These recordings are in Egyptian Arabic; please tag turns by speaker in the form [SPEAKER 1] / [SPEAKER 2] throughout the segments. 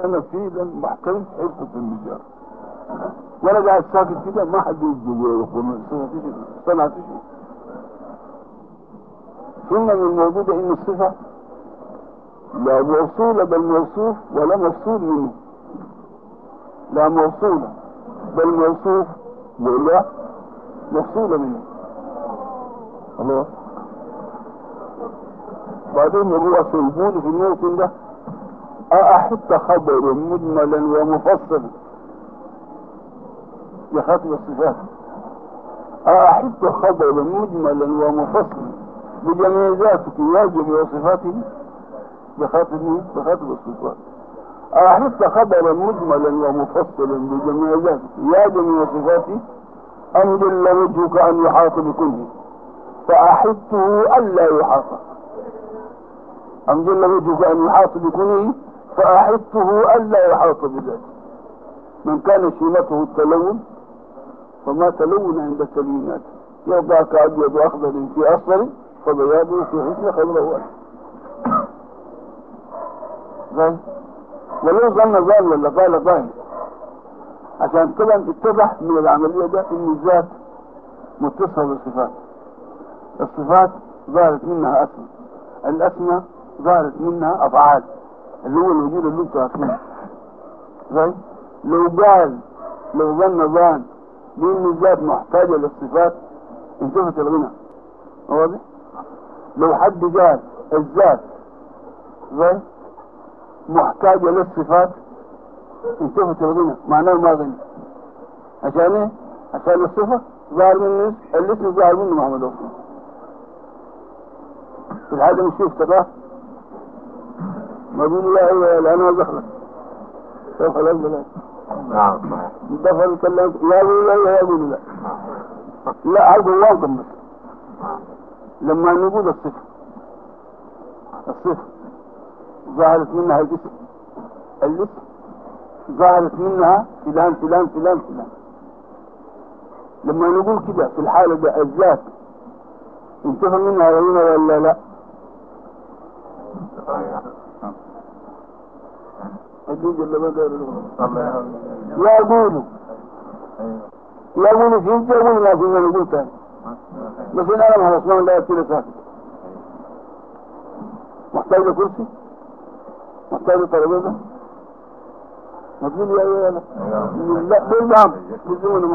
[SPEAKER 1] انا فعلا محترم حصة النجار وانا قاعد ساكت كده ما حد يقول صنعت شيء ثم من الموجود ان الصفة لا موصولة بل موصوف ولا مفصول منه لا موصولة بل موصوف ولا مفصولة منه الله بعدين هو سيقول في الموطن ده أحط خبر مجملا ومفصلا يخاطب الصفات أحط خبر مجملا ومفصلا بجميع ذاتك يا جميع صفاته بخاطب مين؟ بخاطب الصفات أحط خبرا مجملا ومفصلا بجميع ذاتك يا جميع صفاتي أم جل وجهك أن يحاط بكله فأحطه ألا يحاط أم جل وجهك أن يحاط بكله فأحطه ألا يحاط بذاته من كان شيمته التلون فما تلون عند التلوينات يرضاك أبيض وأخضر في أصفر فبياضه في حسن خضره زي ولو ظن ظان ولا قال ظاهر عشان طبعا اتضح من العملية ده ان الذات متصلة بالصفات الصفات ظهرت منها اسماء الاسماء ظهرت منها افعال اللي هو الوجود اللي انتوا عارفينه زي لو قال لو ظن ظان بان الذات محتاجة للصفات انتفت الغنى واضح لو حد قال الذات زي محتاجة للصفات انتفت الغنى معناه ما غنى عشان ايه؟ عشان الصفة ظهر منه الاسم ظهر منه محمد اصلا في الحاجة مش شوف تراه ما بيقول لا ايوه لا انا دخلك سوف لا لا
[SPEAKER 2] نعم
[SPEAKER 1] دخل كلام لا يقول لا لا يقول لا لا عرض واقم بس لما نقول الصفة الصفة ظهرت منها الاسم الاسم ظهرت منها فلان فلان فلان فلان لما نقول كده في الحالة ده الذات انتهى منها غيرنا ولا لا أدوج اللي ما قالوا لا يقولوا لا يقولوا في انت يقولوا لا فينا نقول تاني بس انا ما عثمان لا يصير ساكت محتاج لكرسي محتاج لترابيزه ما تقول يا يا لا لا دول نعم بدون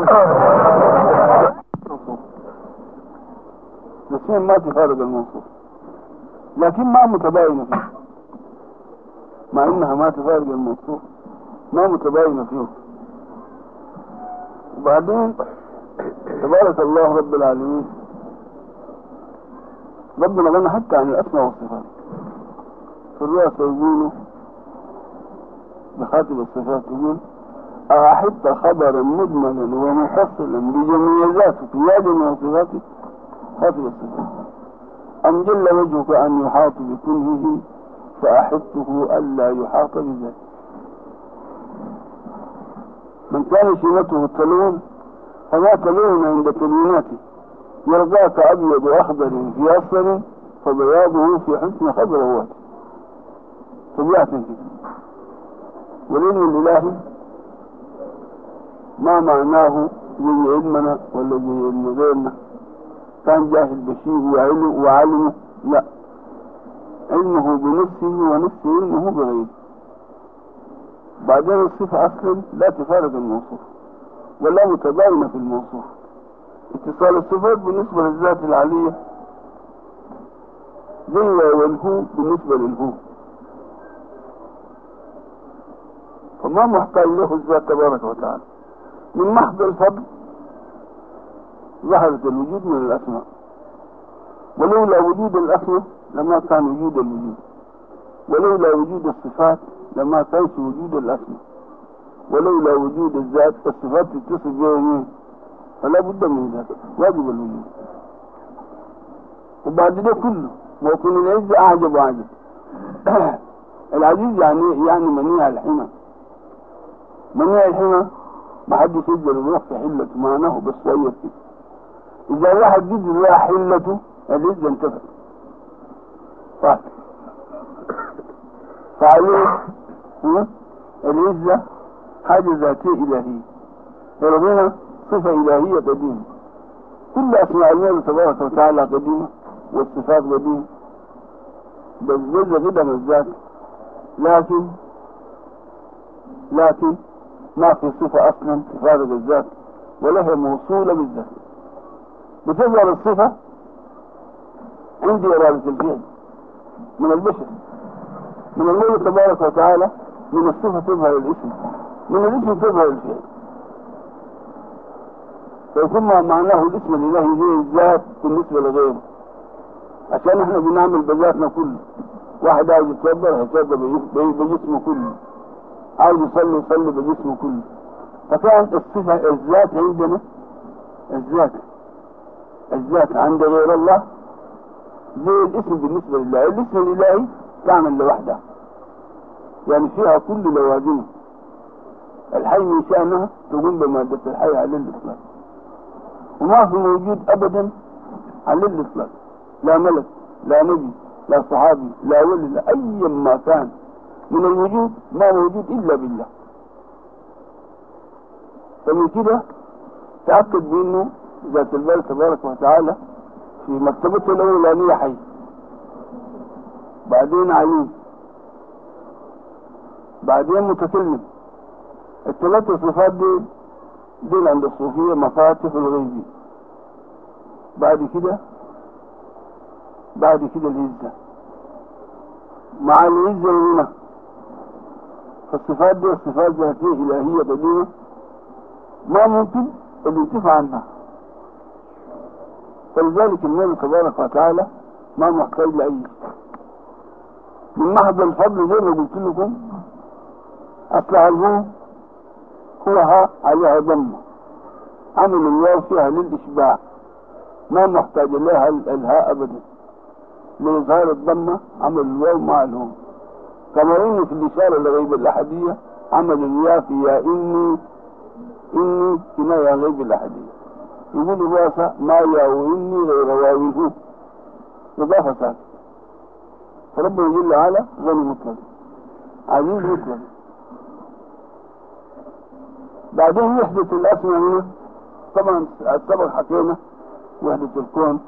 [SPEAKER 1] الاثنين ما تفارق الموصوف لكن ما متباينه فيه مع انها ما تفارق الموصوف ما متباينه فيه وبعدين تبارك الله رب العالمين ربنا غنى حتى عن الاسماء والصفات في الرؤى سيقولوا بخاتم الصفات يقول أحط خبرا مجملا ومفصلا بجميع ذاتك يا جميع صفاتك خاتم الصفات أم جل وجهك أن يحاط بكله فأحطه ألا يحاط بذاته من كان شيمته التلون فما تلون عند تلويناته يرضاك أبيض وأخضر في أصفر فبياضه في حسن خضروات طبيعة كده والعلم الإلهي ما معناه زي علمنا ولا زي علم غيرنا كان جاهل بشيء وعلم وعلمه لا علمه بنفسه ونفس علمه بغيره بعدين الصفة أصلا لا تفارق الموصوف ولا متباينة في الموصوف اتصال الصفات بالنسبة للذات العالية زي والهو بالنسبة للهو فما محتاج له الذات تبارك وتعالى من محض الفضل ظهرت الوجود من الأسماء ولولا وجود الأسماء لما كان وجود الوجود ولولا وجود الصفات لما كانش وجود الأسماء ولولا وجود الذات الصفات تتصل بها فلا بد من ذلك واجب الوجود وبعد ده كله موطن العز أعجب وأعجب العزيز يعني يعني منيع الحمى منيع الحمى ما حدش يقدر يروح في حلته معناه بس صغير كده إذا الواحد جد راح حلته العزة انتفت طيب فعليه العزة حاجة ذاتية إلهية وربنا صفة إلهية قديمة كل أسماء الله تبارك وتعالى قديمة والصفات قديمة بس جزء قدم الذات لكن لكن ما في صفة أصلا تفارق الذات ولا هي موصولة بالذات بتظهر الصفة عندي إرادة الفعل من البشر من الله تبارك وتعالى من الصفة تظهر الاسم من الاسم تظهر الفعل فيكون معناه الاسم الالهي زي الذات بالنسبة لغيره عشان احنا بنعمل بذاتنا كله واحد عايز يتوضا هيتوضا بجسمه كله عايز يصلي يصلي بجسمه كله فكانت الصفة الذات عندنا الذات الذات عند غير الله زي الاسم بالنسبة لله الاسم الالهي تعمل لوحدها يعني فيها كل لوازمه الحي من شأنها تقوم بمادة الحي على الإطلاق وما في موجود أبدا على الإطلاق لا ملك لا نبي لا صحابي لا ولي لا أي ما كان من الوجود ما موجود إلا بالله فمن كده تأكد بأنه ذات البال تبارك وتعالى في مرتبته الأولانية حي بعدين عليم بعدين متكلم الثلاث صفات دي دول عند الصوفية مفاتيح الغيب بعد كده بعد كده العزة مع العزة هنا فالصفات دي صفات ذاتية إلهية قديمة ما ممكن الانتفاع عنها فلذلك المولى تبارك وتعالى ما محتاج لأي من محض الفضل زي ما قلت لكم أصلح الهو هو ها عليها ضمة عمل الواو فيها للإشباع ما محتاج لها الهاء أبدا لإظهار الضمة عمل الواو مع الهو كما إن في الإشارة لغيب الأحدية عمل الياء في يا إني إني كناية غيب الأحدية يقول الراسة ما يا وإني غير واو هو إضافة ساكن فربنا جل وعلا غني مطلق عزيز مطلق بعدين وحدة الأسماء هنا طبعا السبق حكينا وحدة الكون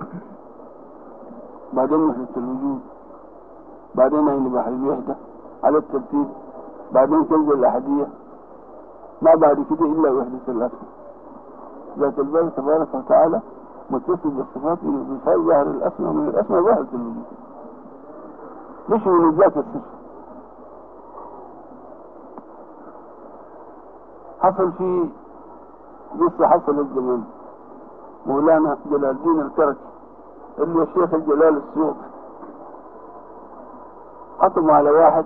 [SPEAKER 1] بعدين وحدة الوجود بعدين عين بحر الوحدة على الترتيب بعدين كنز الأحدية ما بعد كده إلا وحدة الأسماء ذات البال تبارك وتعالى متصل بالصفات من الصفات ظاهر الأسماء من الأسماء ظاهرة الوجود مش من ذات الصفة حصل في لسه حصل الزمان مولانا جلال الدين الكركي اللي هو الشيخ الجلال السيوطي حكموا على واحد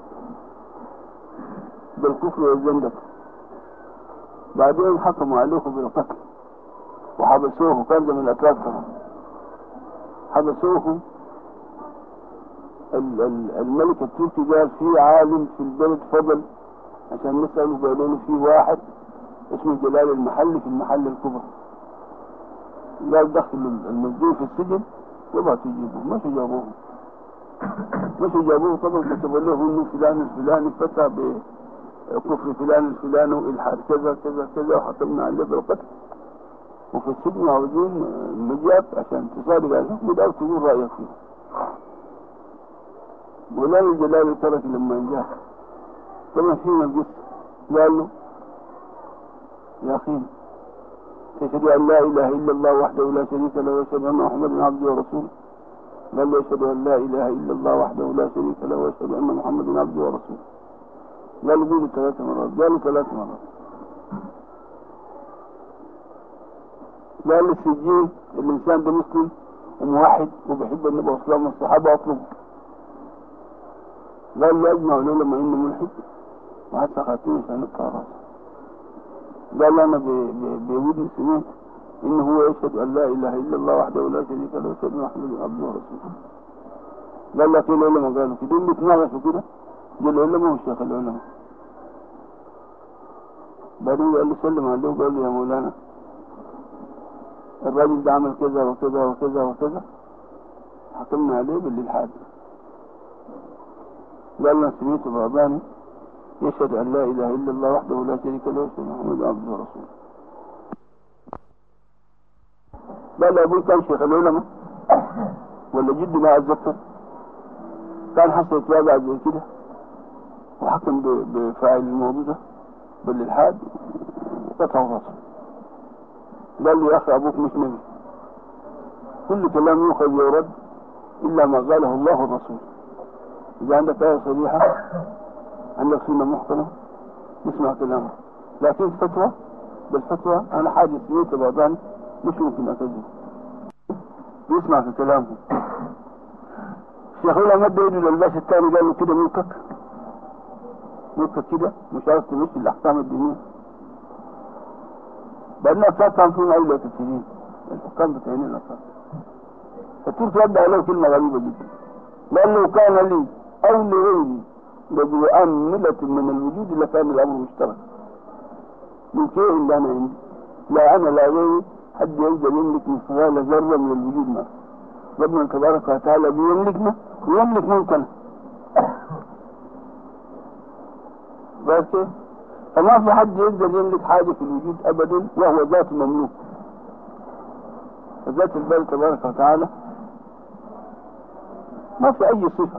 [SPEAKER 1] بالكفر والزندقة بعدين حكموا عليه بالقتل وحبسوه كان من الأتراك طبعا حبسوه الملك التركي قال في عالم في البلد فضل عشان نسأله قالوا له في واحد اسمه جلال المحلي في المحل الكبرى قال دخلوا المسجون في السجن وما تجيبوه مش جابوه مش جابوه طبعا كتبوا له انه فلان الفلاني فتى بكفر فلان الفلاني والحاد كذا كذا كذا وحكمنا عليه بالقتل وفي السجن عاوزين مجاب عشان تصادق على الحكم ده وتقول رايك فيه مولانا الجلال ترك لما جاء طبعا فينا القصه قال له يا أخي تشهد أن لا إله إلا الله وحده لا شريك له وأشهد أن محمدا عبده ورسوله قال له أشهد أن لا إله إلا الله وحده لا شريك له وأشهد أن محمدا عبده ورسوله قال له قولوا ثلاث مرات قالوا ثلاث مرات قال للسجين الإنسان ده مسلم وموحد وبيحب النبي صلى الله عليه وسلم والصحابة أطلبه قال له أجمع له لما إنه ملحد وحتى خاتمه عشان نقطع راسه قال انا بودني سمعت ان هو يشهد ان لا اله الا الله وحده لا شريك له ويشهد ان محمدا عبده ورسوله قال لك العلماء قالوا كده اللي اتناقشوا كده دي العلماء والشيخ العلماء بعدين قال له سلم عليه وقال له يا مولانا الراجل ده عمل كذا وكذا وكذا وكذا حكمنا عليه بالالحاد قال له سمعت باباني يشهد أن لا إله إلا الله وحده لا شريك له وأشهد أن محمدا عبده ورسوله لا لا أبوي كان شيخ العلماء ولا جدي ما أتذكر كان حصل يتابع زي كده وحكم بفاعل الموضوع ده بالإلحاد وقطع راسه قال لي يا أخي أبوك مش نبي كل كلام يؤخذ ويرد إلا ما قاله الله والرسول إذا عندك آية صريحة عندك سنة محكمة نسمع كلامه لكن فتوى بالفتوى أنا حاجة سميت بعضان مش ممكن أكذب يسمع في كلامه الشيخ ولا مد يده للباس الثاني قال له كده ملكك ملكك كده مش عارف تمشي الأحكام الدينية بعدين أفات كان فيهم أولى كثيرين الحكام بتاعين الأفات فترك رد عليه كلمة غريبة جدا قال لو كان لي أو لغيري لذو أملة من الوجود لكان الأمر مشترك من كيه اللي أنا عندي لا أنا لا غيري حد يقدر يملك مثقال ذرة من الوجود ما ربنا تبارك وتعالى بيملكنا ويملك ملكنا بس كيف؟ فما في حد يقدر يملك حاجة في الوجود أبدا وهو ذات مملوك فذات الباري تبارك وتعالى ما في أي صفة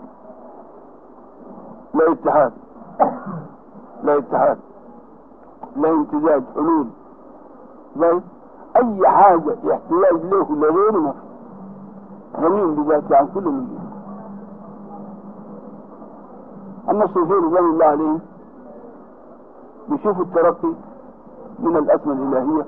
[SPEAKER 1] لا اتحاد لا اتحاد لا امتزاج حلول بل أي حاجة يحتاج له لغيره ما في غني بذاته عن كل الوجود أما الصوفية رضوان الله عليهم بيشوفوا الترقي من الأسماء الإلهية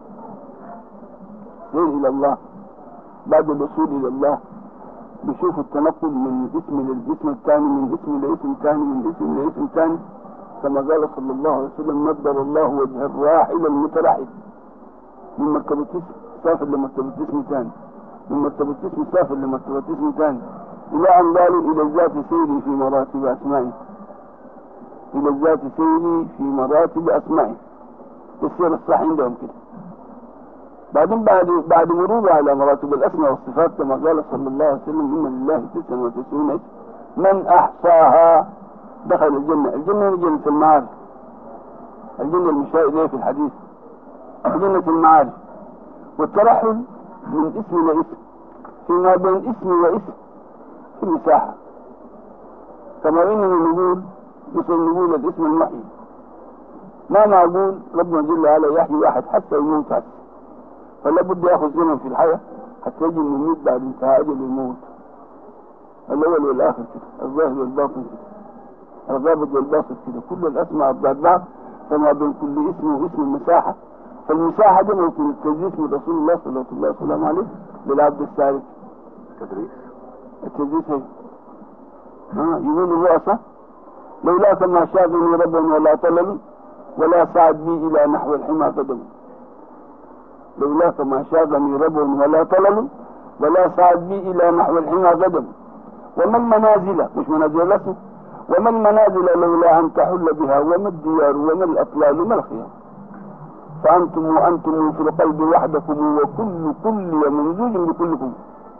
[SPEAKER 1] غير إلى الله بعد الوصول إلى الله بيشوفوا التنقل من اسم للاسم الثاني من اسم لاسم ثاني من اسم لاسم ثاني كما قال صلى الله عليه وسلم نبر الله وجه الراحل المترحل من مرتبة اسم سافر لمرتبة اسم ثاني من مرتبة اسم سافر لمرتبة اسم ثاني إلى أن قالوا إلى الذات سيري في مراتب أسمائه إلى الذات سيري في مراتب أسمائه السير الصح عندهم كده بعدين بعد بعد مروره على مراتب الأسماء والصفات كما قال صلى الله عليه وسلم إن لله تسعة وتسعون اسم من أحصاها دخل الجنة الجنة هي جنة المعارف الجنة المشاء إليه في الحديث جنة المعارف والترحل من اسم لاسم فيما بين اسم واسم في المساحة كما إننا نقول مثل نقول الاسم المحيي ما معقول ربنا جل وعلا يحيي واحد حتى يموت حتى فلا بد ياخذ زمن في الحياة حتى يجي المميت بعد انتهاء اجل الموت الاول والاخر كده الظاهر والباطن كده الغابض والباسط كده كل الاسماء اضداد بعض فما بين كل اسم واسم مساحة فالمساحة دي ممكن التدريس من رسول الله صلى الله عليه وسلم عليه للعبد السالك
[SPEAKER 2] تدريس
[SPEAKER 1] التدريس هي ها يقول الرؤساء لولاك ما شاغني ربا ولا طلل ولا سعد بي الى نحو الحمى قدم لولاك ما شاغني ربا ولا طلل ولا سعد بي الى نحو الحمى قدم وما المنازل مش منازل الاسم وما المنازل لولا ان تحل بها وما الديار وما الاطلال ما الخيار فانتم وانتم في القلب وحدكم وكل كل ممزوج بكلكم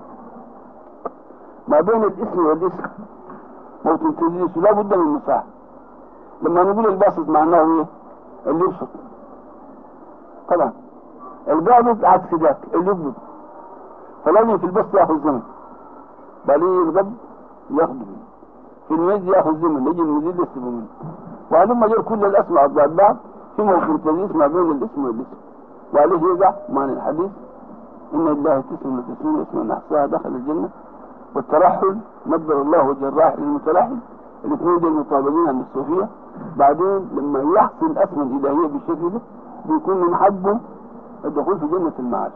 [SPEAKER 1] ما بين الاسم والاسم موت التدريس لا بد من مساحة لما نقول الباسط معناه ايه اللي يبسط طبعا القابض عكس ذاك اللي يقبض فلازم في البسط ياخذ زمن بعدين القبض ياخذ في المزيد ياخذ زمن يجي المزيد يسلبه منه وهلما جر كل الاسماء ضد بعض في موقف التدريس ما بين الاسم والاسم وعليه يقع معنى الحديث ان الله تسع وتسعون اسما احصاها دخل الجنه والترحل نبر الله وجه الراحل المترحل الاثنين دول مطابقين عند الصوفية بعدين لما يحصل الأسماء الإلهية بالشكل ده بيكون من حقه الدخول في جنة المعارف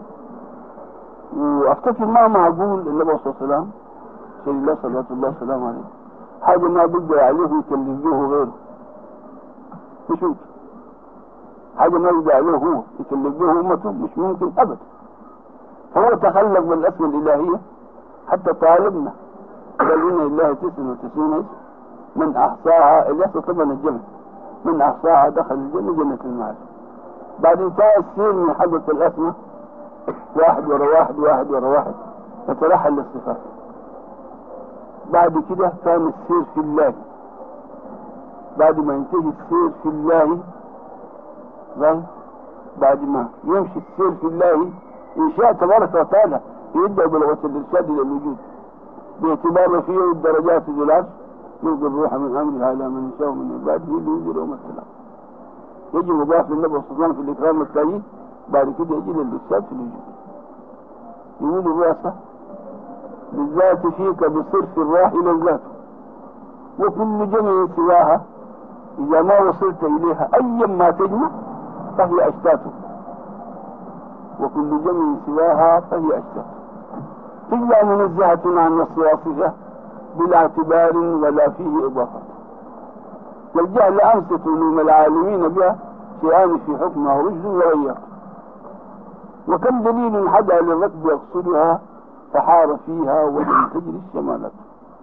[SPEAKER 1] وافتكر ما معقول النبي صلى الله عليه وسلم سيد الله صلى الله عليه وسلم عليه حاجة ما بيقدر عليه يكلف به غيره مش ممكن حاجة ما يقدر عليه هو يكلف به أمته مش ممكن أبدا فهو تخلق بالأسماء الإلهية حتى طالبنا قال إن الله تسع وتسعين اسم من أحصاها الياس طبعا الجمع من أحصاها دخل الجنة جنة المعارف بعد انتهاء السير من حضرة الأسماء واحد ورا واحد واحد ورا واحد فترحل للصفات بعد كده كان السير في الله بعد ما ينتهي السير في الله ظل بعد ما يمشي السير في الله إن شاء تبارك وتعالى يبدأ بلغة الإرشاد إلى الوجود باعتبار فيه الدرجات ذو العرش يلقي الروح من أمرها إلى من يشاء من عباده لينذر يوم السلام يجي مضاف للنبي صلى الله عليه وسلم في الإكرام والتأييد بعد كده يجي للإرشاد في الوجود يقول الرؤساء بالذات فيك بصرف الراح إلى الذات وكل جمع سواها إذا ما وصلت إليها أيا ما تجمع فهي أشتاته وكل جمع سواها فهي أشتات إلا منزهة عن نص واصفة بلا اعتبار ولا فيه إضافة والجهل أمسة علوم العالمين بها شيئان في حكمها رشد وغير وكم دليل حدا للركب يقصدها فحار فيها ولم تجري الشمالات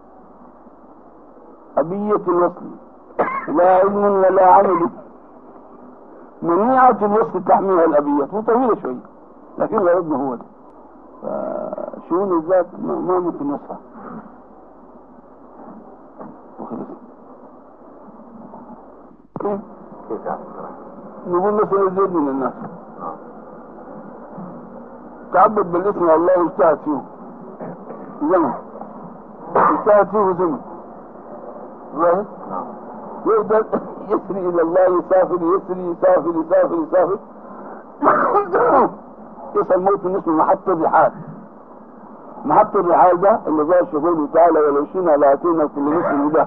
[SPEAKER 1] أبية الوصل لا علم ولا عمل منيعة الوصل تحميها الأبية وطويلة شوية لكن غرضنا هو ده فشؤون الذات ما ممكن نصها وخلص
[SPEAKER 2] كيف يعني
[SPEAKER 1] نقول مثلا زيد من الناس تعبد بالاسم الله اجتهد فيه زمن اجتهد فيه زمن ظاهر
[SPEAKER 2] نعم
[SPEAKER 1] يقدر يسري الى الله يسافر يسري يسافر يسافر يسافر يصل موت اسمه محط الرحال محط الرحال ده اللي ظهر في قوله تعالى ولو شئنا لاتينا كل نفس هداه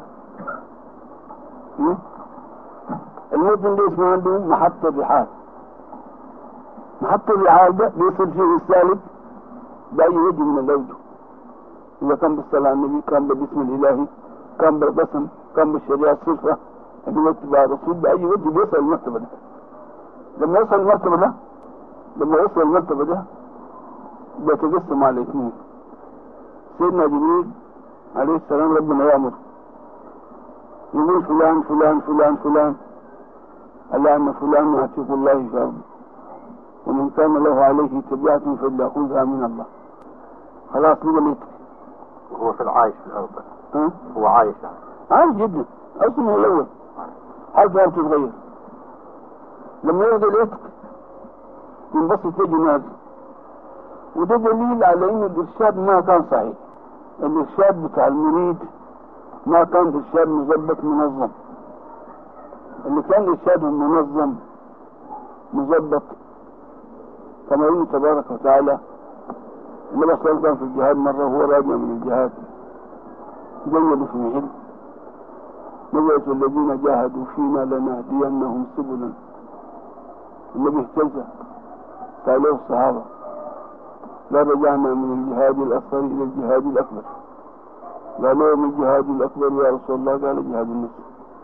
[SPEAKER 1] م? الموت ده اسمه عندهم محط الرحال محط الرحال ده بيصل فيه السالك بأي وجه من الأوجه إذا كان بالصلاة على النبي كان بالاسم الإلهي كان بالقسم كان بالشريعة الصفة اللي يتبع الرسول بأي وجه بيصل المرتبة ده لما يوصل المرتبة ده لما يوصل المرتبة ده بيتقسم على اثنين سيدنا جبريل عليه السلام ربنا يأمر يقول فلان فلان فلان فلان ألا أن فلان عتيق الله في أرضه ومن كان له عليه تبعة فليأخذها من الله خلاص بقى ليك
[SPEAKER 2] وهو في العايش في الأرض
[SPEAKER 1] ها
[SPEAKER 2] هو عايش يعني
[SPEAKER 1] عادي جدا اصلا الاول حاجه ما بتتغير لما يرضى الاتك ينبسط يجي نازل وده دليل على ان الارشاد ما كان صحيح الارشاد بتاع المريد ما كان ارشاد مظبط منظم اللي كان ارشادهم منظم مظبط كما يقول تبارك وتعالى النبي صلى الله عليه وسلم كان في الجهاد مره وهو راجع من الجهاد جيد في محل نزلت الذين جاهدوا فينا لنهدينهم سبلا النبي اهتز قالوا الصحابة لا رجعنا من الجهاد الأصغر إلى الجهاد الأكبر قالوا من الجهاد الأكبر يا رسول الله قال جهاد النفس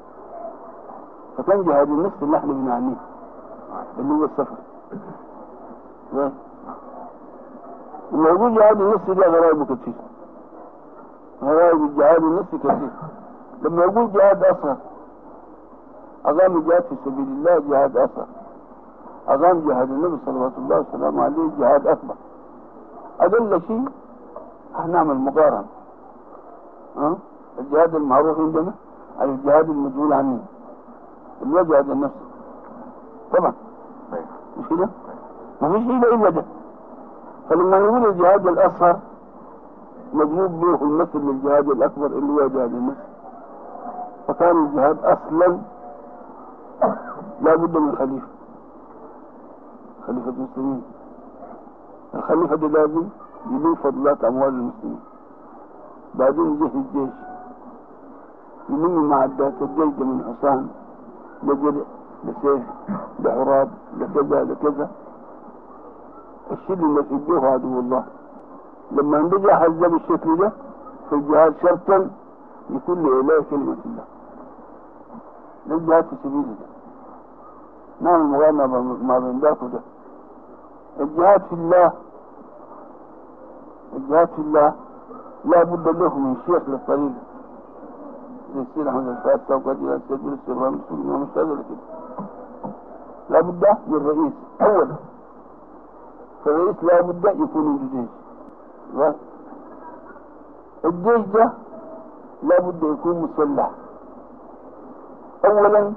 [SPEAKER 1] فكان جهاد النفس اللي احنا بنعنيه اللي هو السفر ها؟ الموضوع جهاد النفس ده غرائبه كتير غرائب الجهاد النفسي كثير لما يقول جهاد أصغر أقام الجهاد في سبيل الله جهاد أصغر أقام جهاد النبي صلى الله عليه وسلم عليه جهاد أكبر أقل شيء هنعمل مقارنة ها الجهاد المعروف عندنا على الجهاد المجهول عنه اللي هو جهاد النفس طبعا
[SPEAKER 2] طيب.
[SPEAKER 1] مش كده؟ ما فيش إلا إلا ده فلما نقول الجهاد الأصغر مضروب به المثل للجهاد الأكبر اللي هو جهاد النفس فكان الجهاد أصلا لا بد من خليفة خليفة المسلمين الخليفة ده لازم يدين فضلات أموال المسلمين بعدين يجي الجيش يلم معدات الجيش ده من حصان لجرع لسيف لحراب لكذا لكذا الشيء اللي يسجوه عدو الله لما نرجع هذا بالشكل ده في الجهاد شرطا يكون لإله كلمة الله ده الجهاد في سبيل الله نعمل مغامرة ما بين ذاك وده الجهاد في الله الجهاد في الله لا بد له من شيخ للطريق زي السيد احمد الفاتح وقد الى السيد يوسف ابراهيم السوري ومش هذا كده لا بد من رئيس اولا فالرئيس لا بد يكون عنده جيش و- الجيش ده لا بد يكون مسلح اولا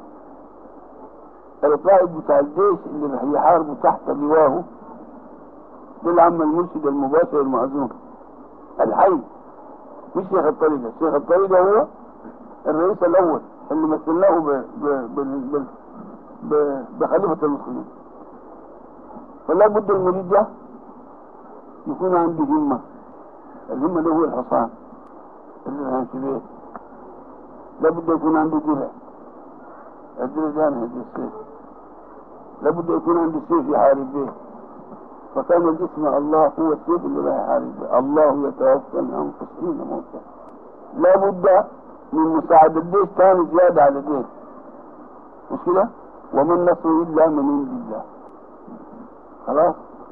[SPEAKER 1] القائد بتاع الجيش اللي راح يحاربوا تحت لواه ده العم المرشد المباشر المعزوم الحي مش شيخ الطريقة شيخ الطريقة هو الرئيس الأول اللي مثلناه ب... ب... ب... ب... ب... بخليفة المسلمين فلا بد المريد ده يكون عنده همة الهمة ده هو الحصان اللي هنمشي بيه لا بد يكون عنده درع الدرع ده هذا السيف لا بد يكون عنده سيف يحارب به فكان الاسم الله هو السيف اللي راح يحارب به الله يتوفى الانفس حين موتها لا بد من مساعدة الجيش ثاني زيادة على الجيش مش كده؟ وما النصر إلا من عند الله خلاص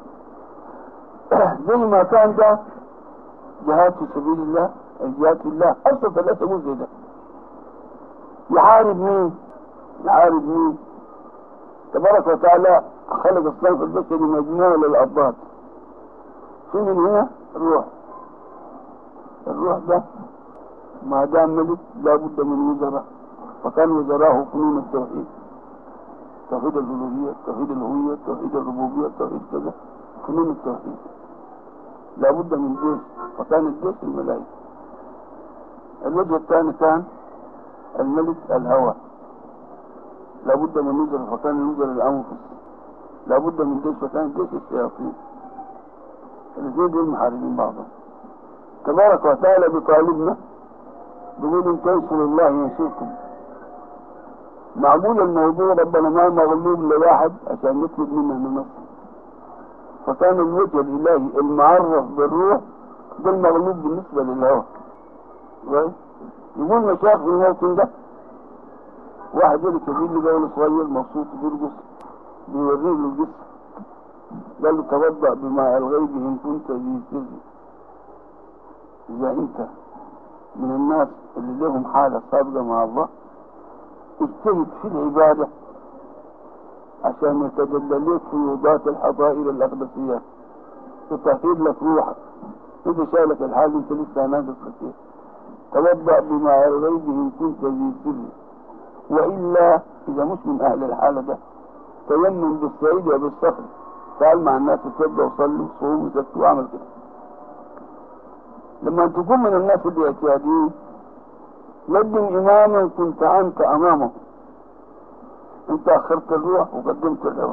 [SPEAKER 1] زي ما كان ده جهاد في سبيل الله الجهاد في الله أصلا ثلاثة جزء ده يحارب مين؟ يحارب مين؟ تبارك وتعالى خلق الصنف البشري مجموعة للأضداد في من هنا الروح الروح ده ما دام ملك لابد من وزراء فكان وزراءه فنون التوحيد توحيد الألوهية توحيد الهوية توحيد الربوبية توحيد كذا فنون التوحيد لابد من جيش فكان الجيش الملائكة الوجه الثاني كان الملك الهوى لابد من وزراء فكان الوزراء الأنفس لابد من جيش فكان جيش الشياطين الاثنين دول محاربين بعضهم تبارك وتعالى بطالبنا بيقول ان تنصروا الله ينصركم معقول الموضوع ربنا ما مغلوب لواحد عشان يطلب منه النصر فكان الوجه الالهي المعرف بالروح ده المغلوب بالنسبه للهوى كويس يقول مشايخ في الموطن ده واحد يقول كبير لي جول صغير مبسوط بيرقص بيوريه له القصه قال له توضأ بماء الغيب إن كنت ذي سر إذا أنت من الناس اللي لهم حالة صادقة مع الله اجتهد في العبادة عشان يتجلى لك فيوضات الحضائر الأقدسيات تطهر لك روحك إذا شالك الحال أنت لسه ناقص كثير توضأ بماء الغيب إن كنت ذي سر وإلا إذا مش من أهل الحالة ده تيمم بالصعيد وبالصخر تعال مع الناس اتوضى وصلي وصوم وزكي واعمل كده لما تكون من الناس الاعتياديين قدم اماما كنت انت امامه انت اخرت الروح وقدمت الهوى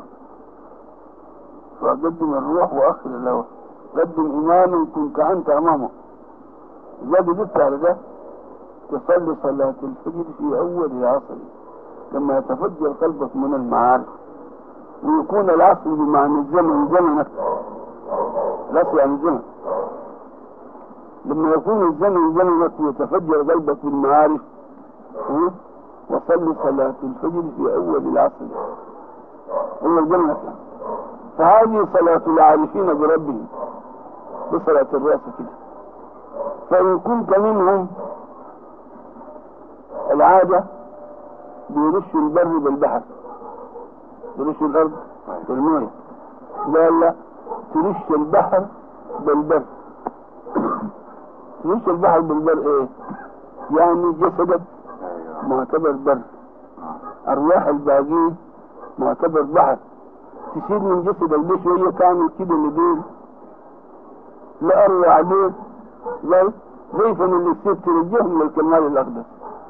[SPEAKER 1] فقدم الروح واخر الهوى قدم اماما كنت انت امامه اذا قدرت على ده تصلي صلاة الفجر في اول العصر لما يتفجر قلبك من المعارف ويكون العصر بمعنى الزمن زمنك العصر يعني الزمن لما يكون الزمن زمنك ويتفجر قلبك بالمعارف وصلي صلاة الفجر في أول العصر أول زمنك فهذه صلاة العارفين بربهم بصلاة الراس كده فإن كنت منهم العادة بيرشوا البر بالبحر ترش الارض بالماء لا لا ترش البحر بالبر ترش البحر بالبر ايه يعني جسدك معتبر بر ارواح الباقين معتبر بحر تشيل من جسدك دي شويه تعمل كده لدول لا اروع عليك زي زي فن اللي تصير ترجعهم للكمال الاقدس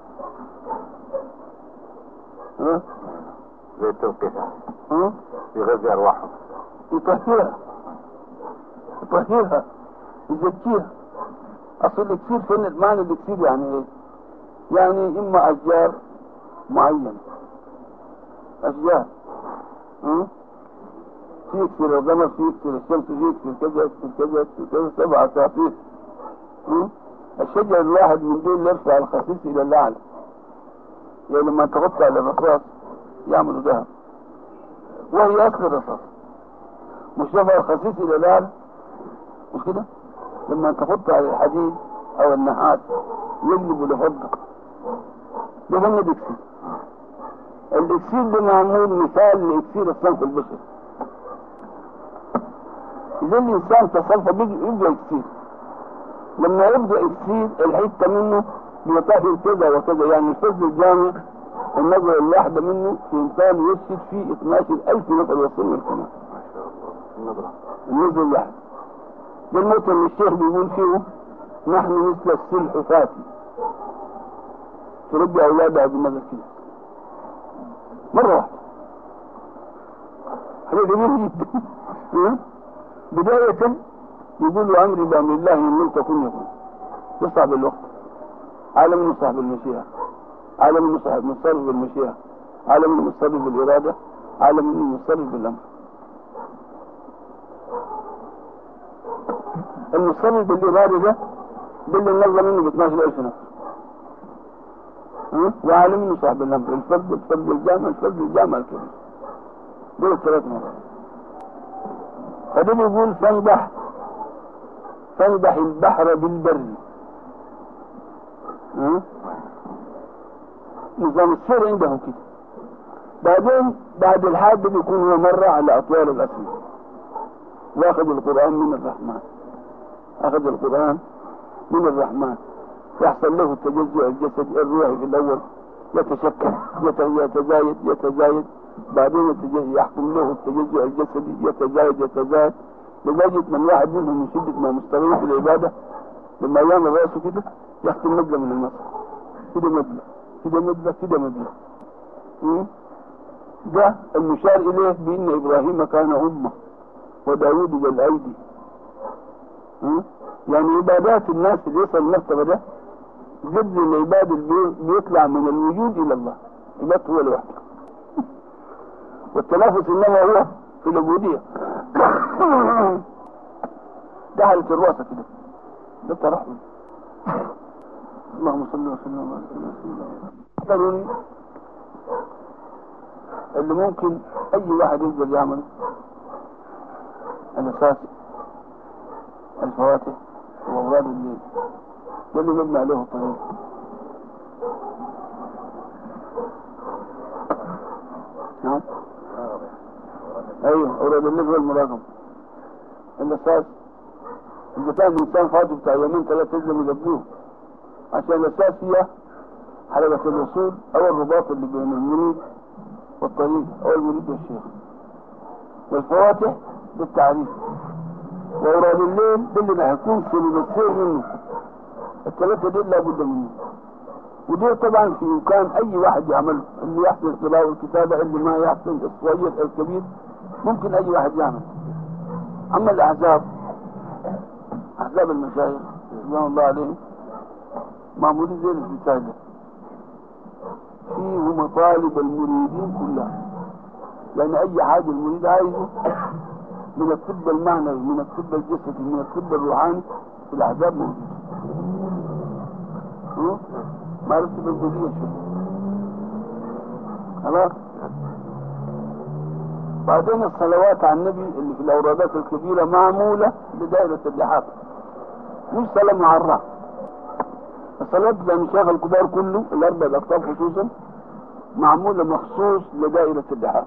[SPEAKER 1] ها
[SPEAKER 2] زي التوقيت
[SPEAKER 1] ها
[SPEAKER 2] يغذي ارواحهم
[SPEAKER 1] يطهرها يطهرها يزكيها اصل الاكسير فين معنى الاكسير يعني ايه يعني اما اشجار معينة اشجار ها؟ في يكسر القمر في يكسر الشمس في يكسر كذا يكسر كذا يكسر كذا سبعة تعطيل الشجر الواحد من دول يرفع الخسيس الى الاعلى يعني لما تغطى على الرصاص يعملوا ذهب وهي اصل الرصاص مش رفع الخسيس الى الاعلى مش كده لما تحط على الحديد او النحاس يقلب لفضة ده فن الاكسير الاكسير ده معمول مثال لاكسير الصنف البشري اذا الانسان تصرف يبدا يكسير لما يبدا يكسير الحته منه بيطهر كذا وكذا يعني الفصل الجامع النظرة الواحدة منه في إمكانه يسجد فيه 12000 نفر يصل الكلام
[SPEAKER 2] ما شاء الله النظرة
[SPEAKER 1] النظرة الواحدة ده الموت اللي الشيخ بيقول فيه نحن مثل السلح فاتي تربي أولادها بالنظر كده مرة واحدة حاجة جميلة جدا ها؟ بداية يقول أمري بأمر الله إن لم تكن يكون يصعب الوقت عالم انه صاحب المشيئة عالم انه صاحب متصرف بالمشيئة عالم انه متصرف بالإرادة عالم انه متصرف بالأمر المتصرف بالإرادة ده ده اللي نظم منه ب 12000 نفر ها؟ وعالم انه صاحب الأمر الفرد الفرد الجامع الفرد الجامع الكبير دول الثلاث مرات فده بيقول فانبح فانبح البحر بالبر ها؟ نظام السير عندهم كده بعدين بعد الحاد بيكون هو مرة على أطوال الأسماء واخذ القرآن من الرحمن أخذ القرآن من الرحمن يحصل له التجزع الجسدي الروحي في الأول يتشكل يت- يتزايد يتزايد بعدين التجزع يحكم له التجزع الجسدي يتزايد يتزايد لدرجة من واحد منهم من شدة ما مستغرب في العبادة لما يعمل راسه كده يختم مبلغ من المسح كده مبلغ كده مبلغ كده مبلغ م? ده المشار إليه بأن إبراهيم كان أمة وداود ذا الأيدي م? يعني عبادات الناس اللي يصل المرتبة ده قد العباد اللي بي- بيطلع من الوجود إلى الله عبادته هو لوحده والتنافس إنما هو في العبودية ده حالة الرؤسة كده ده ترحم اللهم صل وسلم وبارك على سيدنا محمد. ضروري اللي ممكن اي واحد يقدر يعمله الاساس الفواتح واوراد الليل ده اللي مبني عليه الطريق نعم ايوه اوراد الليل هو المراقبه الاساس اذا كان الانسان فاته بتاع يومين ثلاثه لازم يقضوه عشان الاساس هي حلقه الوصول او الرباط اللي بين المريد والطريق او المريد والشيخ والفواتح بالتعريف واوراد الليل ده اللي هيكون سبب السير منه الثلاثه دي لابد منه ودي طبعا في امكان اي واحد يعمله اللي يحسن القراءه والكتابه اللي ما يحسن الصغير الكبير ممكن اي واحد يعمل اما الاحزاب احزاب المشايخ رضوان الله عليهم معمولين زي البتاع فيه مطالب المريدين كلها لان اي حاجه المريد عايزه من الطب المعنوي من الطب الجسدي من الطب الروحاني في الاحزاب موجود ها؟ ما عرفت بالجزئيه شو خلاص بعدين الصلوات على النبي اللي في الاورادات الكبيره معموله لدائره اللحاف مش صلاه معرة الصلاة زي المشايخ الكبار كله الأربع الأقطاب خصوصا معمولة مخصوص لدائرة اللحاف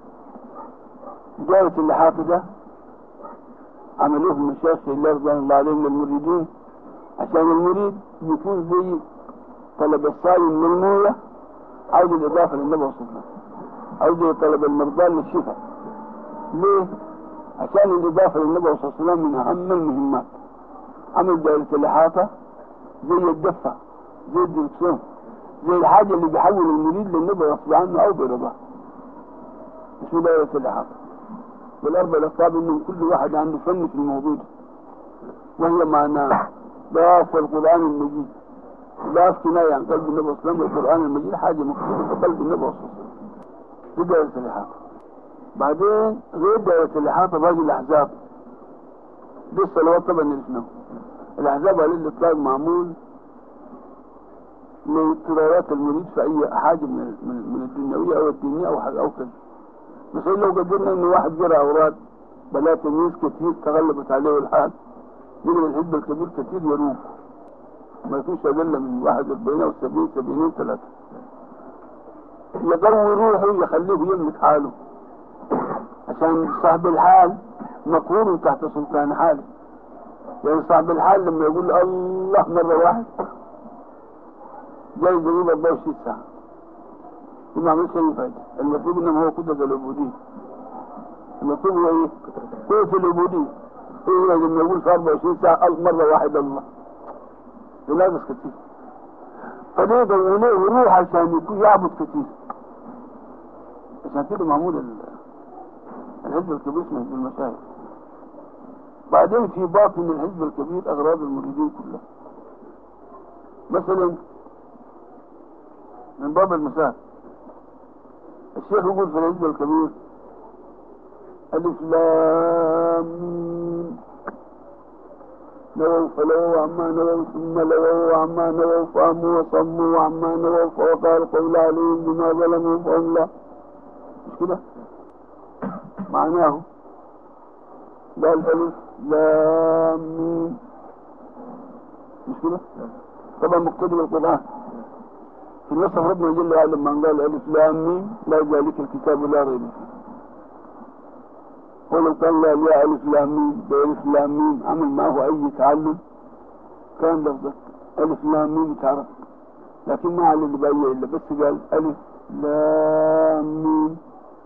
[SPEAKER 1] دائرة اللحاف ده عملوه المشايخ الله رضوان الله عليهم للمريدين عشان المريد يكون زي طلب الصائم من الموية عاوز الإضافة للنبي صلى الله عليه وسلم عاوز زي طلب المرضى للشفاء ليه؟ عشان الإضافة للنبي صلى الله عليه وسلم من أهم المهمات عمل دائرة الإحاطة زي الدفة زي الدركسون زي الحاجة اللي بيحول المريد للنبي غصب عنه أو برضاه اسمه دائرة الإحاطة والأربع الأصحاب إنهم كل واحد عنده فن في الموضوع ده وهي معناه ضاف القرآن المجيد ضاف كناية عن قلب النبي صلى الله عليه وسلم والقرآن المجيد حاجة مكتوبة في قلب النبي صلى الله عليه وسلم دي دائرة الإحاطة بعدين غير دائرة الإحاطة باقي الأحزاب دي الصلوات طبعا نعرفناها الأحزاب على الإطلاق معمول لاضطرارات المريد في أي حاجة من من من الدنيوية أو الدينية أو حاجة أو كذا بس لو قدرنا إن واحد جرى أوراد بلا تمييز كثير تغلبت عليه الحال يقدر الحزب الكبير كثير يروح ما يكونش أقل من 41 أو 70 70 ثلاثة يقوي روحه يخليه يملك حاله عشان صاحب الحال مقهور تحت سلطان حاله يعني صاحب الحال لما يقول الله مرة واحد جاي يجيب 24 ساعة ما عملش اي فايده المطلوب انما هو قدره العبوديه المطلوب هو ايه؟ قوه العبوديه ايه لما يقول في 24 ساعه ألف مره واحد الله ده ناقص كتير فليه ضروري له يروح عشان يكون يعبد كتير عشان كده معمول ال- الحزب الكبير اسمه حزب المشايخ بعدين في باطن الحزب الكبير اغراض المريدين كلها مثلا من باب المثال الشيخ يقول في الحزب الكبير ألف لام ميم. نووا فلووا عما نووا ثم لووا عما نووا فهموا وصموا عما نووا فوقع القول عليهم بما ظلموا فهم لا مش كده معناه قال ألف لام ميم مش كده طبعا مقتدي بالقرآن في النصف ربنا جل وعلا لما قال ألف لام ميم لا ذلك الكتاب لا ريب فيه ولو كان لا يا ألف لام ميم بألف لام ميم عمل معه أي تعلم كان لفظة ألف لام ميم تعرف لكن ما على اللي بأي إلا بس قال ألف لام ميم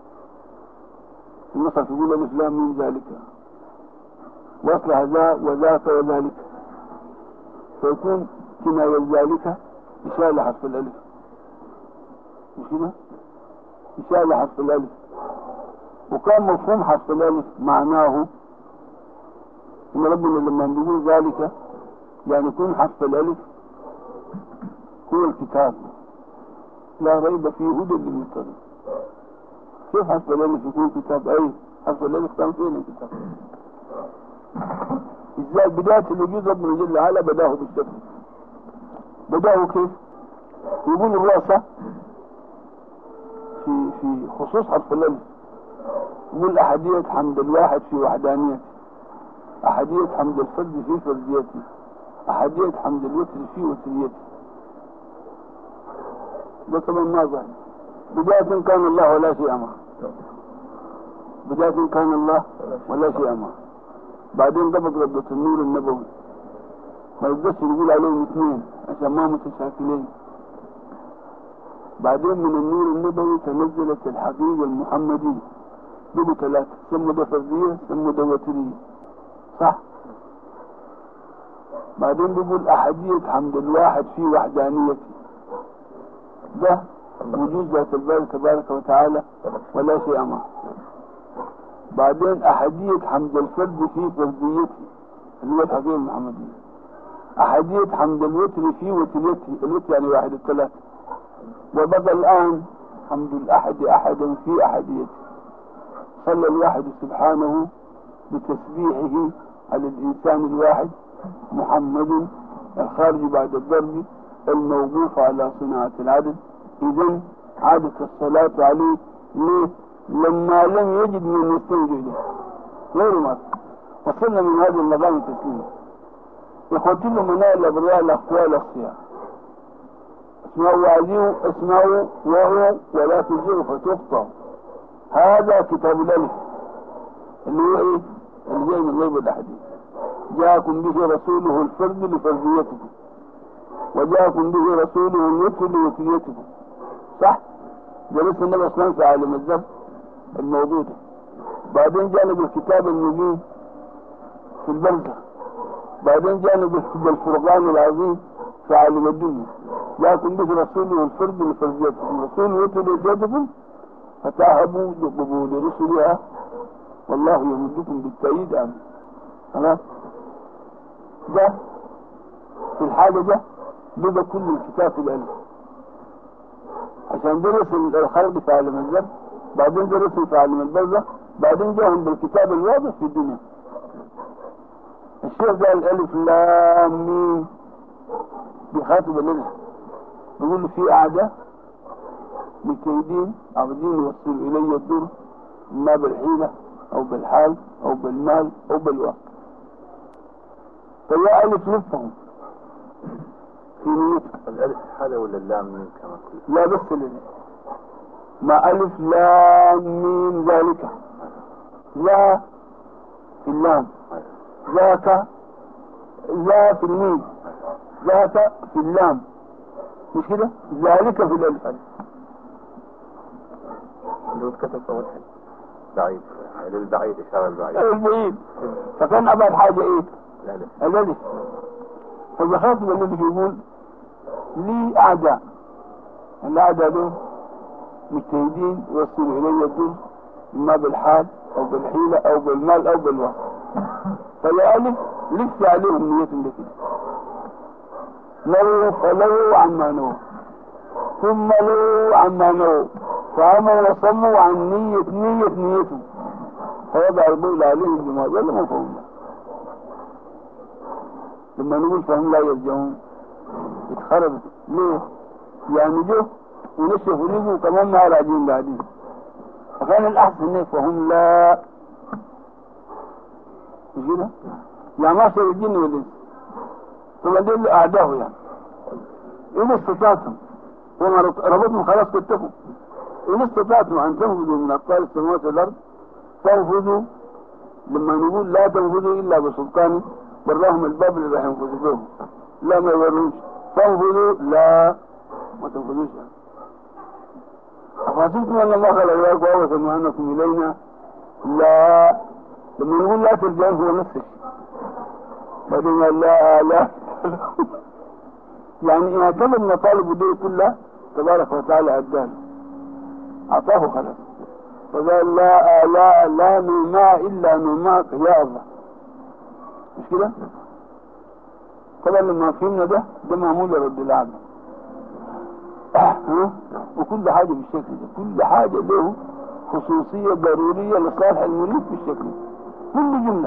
[SPEAKER 1] النصف يقول ألف لام ميم ذلك وأصلح ذا وذاك وذلك فيكون كناية ذلك إشارة حرف الألف مش كده؟ إشارة حرف الألف وكان مفهوم حرف الألف معناه إن ربنا لما بيقول ذلك يعني يكون حرف الألف هو الكتاب لا ريب فيه هدى للمتقين كيف حرف الألف يكون كتاب أي حرف الألف كان فين الكتاب ازاي بداية الوجود ربنا جل وعلا بداه بالشكل بداه كيف يقول الرأسة في في خصوص حرف الألف يقول أحدية حمد الواحد في وحدانيته أحدية حمد الفرد في فرديته أحدية حمد الوتر في وتريته ده طبعا ما ظهر بداية كان الله ولا شيء معه بداية كان الله ولا شيء معه بعدين ضبط ربة النور النبوي ما يقدرش يقول عليهم اثنين عشان ما متشاكلين بعدين من النور النبوي تنزلت الحقيقة المحمدية بقوا ثلاثة سموا ده فردية سموا ده وترية صح بعدين بيقول أحدية حمد الواحد في وحدانيته ده وجود ذات الباري تبارك وتعالى ولا شيء معه بعدين أحدية حمد الفرد في فرديته اللي هو الحقيقة المحمدية أحدية حمد الوتر في وتريته الوتر يعني واحد الثلاثة وبقى الآن حمد الأحد أحدا في أحديته صلى الواحد سبحانه بتسبيحه على الإنسان الواحد محمد الخارج بعد الضرب الموقوف على صناعة العدد إذا عادت الصلاة عليه ليه؟ لما لم يجد من يستنجي له غير ما وصلنا من هذا المقام تسليما إخوتي له منال الأبرياء الأقوال الصيام اسمعوا وعزيوا اسمعوا وهو ولا تزيغوا فتخطئوا هذا كتاب الألف اللي هو إيه؟ اللي جاي من غيب الأحاديث جاءكم به رسوله الفرد لفرديتكم وجاءكم به رسوله الوتر لوتريتكم صح؟ ده لسه النبي اصلا في عالم الذنب الموضوع ده بعدين جانب الكتاب المبين في البرزخ بعدين جانب بالفرقان العظيم في عالم الدنيا جاءكم به رسوله الفرد لفرديتكم رسول الوتر لوتريتكم فتاهبوا لقبول رسلها والله يمدكم بالتأييد آمين خلاص ده في الحاجة ده بدا كل الكتاب في الألف عشان درس الخلق في عالم الذر بعدين درسوا في عالم البرزخ بعدين جاهم بالكتاب الواضح في الدنيا الشيخ قال ألف لام ميم بيخاطب الألف بيقول له في أعداء مكيدين عاوزين يوصلوا إلي الدر ما بالحيلة أو بالحال أو بالمال أو بالوقت فيا ألف لفهم في نيتك
[SPEAKER 2] الألف حالة ولا اللام مين كما قلت
[SPEAKER 1] لا بس الألف ما ألف لام ميم ذلك لا في اللام ذاك لا في الميم ذاك في اللام مش كده ذلك في الألف
[SPEAKER 2] حدود كتب أول حاجة بعيد للبعيد إشارة البعيد
[SPEAKER 1] البعيد فكان أبعد حاجة إيه؟
[SPEAKER 2] لا لا
[SPEAKER 1] الألف فبخاطب الذي يقول لي أعداء الأعداء دول مجتهدين يوصلوا إلي الدين إما بالحال أو بالحيلة أو بالمال أو بالوقت فالألف لف عليهم نيتهم لكده نووا فلوا عما نووا ثم لوا عما نووا فعموا وصموا عن نية نية نيتهم فوضع البول عليهم بما ظلموا فهم لا لما نقول فهم لا يرجعون اتخربت ليه؟ يعني جو ونشفوا ريقوا كمان ما راجعين بعدين فكان الأحسن إيه فهم لا مش كده؟ يعني ما صار الجن والإنس ثم دول أعداه يعني إن استطعتم وما ربطهم خلاص كتفوا إن استطعتم أن تنفذوا من أقطار السماوات والأرض فانفذوا لما نقول لا تنفذوا إلا بسلطان براهم الباب اللي راح ينفذوا بهم لا ما يوروش فانفذوا لا ما تنفذوش يعني. أفحسبتم أن الله خلقكم عبثا وأنكم إلينا لا لما نقول لا ترجعون هو نفس الشيء بعدين قال لا لا يعني إن اعتمد مطالب دي كلها تبارك وتعالى أدانا أعطاه خلاص فقال لا لا لا نوما إلا نوماك يا الله مش كده؟ طبعا لما فهمنا ده ده معمول لرب العالمين ها؟ وكل حاجة بالشكل ده كل حاجة له خصوصية ضرورية لصالح المريد بالشكل ده كل جملة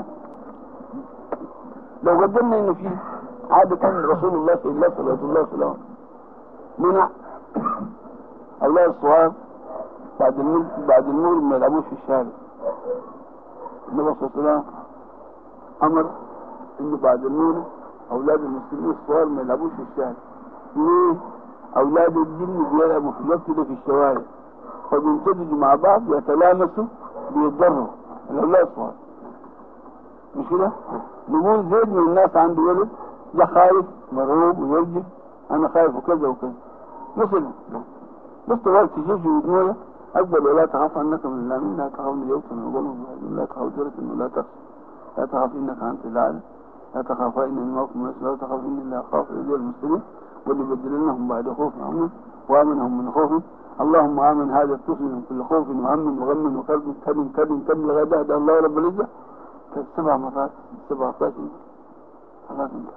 [SPEAKER 1] لو قدرنا انه في عادة رسول الله صلى الله عليه وسلم منع اولاد الصغار بعد المول بعد المول ما يلعبوش في الشارع النبي صلى الله عليه وسلم امر انه بعد المول اولاد المسلمين الصغار ما يلعبوش في الشارع ليه؟ اولاد الجن بيلعبوا في الوقت ده في الشوارع فبينتجوا مع بعض يتلامسوا بيتضروا الاولاد الصغار مش كده؟ نقول زيد من الناس عنده ولد ده خايف مرعوب ويرجف انا خايف وكذا وكذا مثل بس تقول تجيجي ودنويا اقبل ولا تخاف انك من الامين لا تخاف من يوسف من ظلم لا تخاف جرة انه لا تخشى لا تخاف انك انت الاعلى لا تخاف انني معكم من لا تخاف اني لا اخاف الا المسلمين واللي بدلنهم بعد خوف امن وامنهم من خوف اللهم امن هذا الطفل من كل خوف وهم وغم وكرب كد كد كد لغايه ده الله رب العزه سبع مرات 17 خلاص انت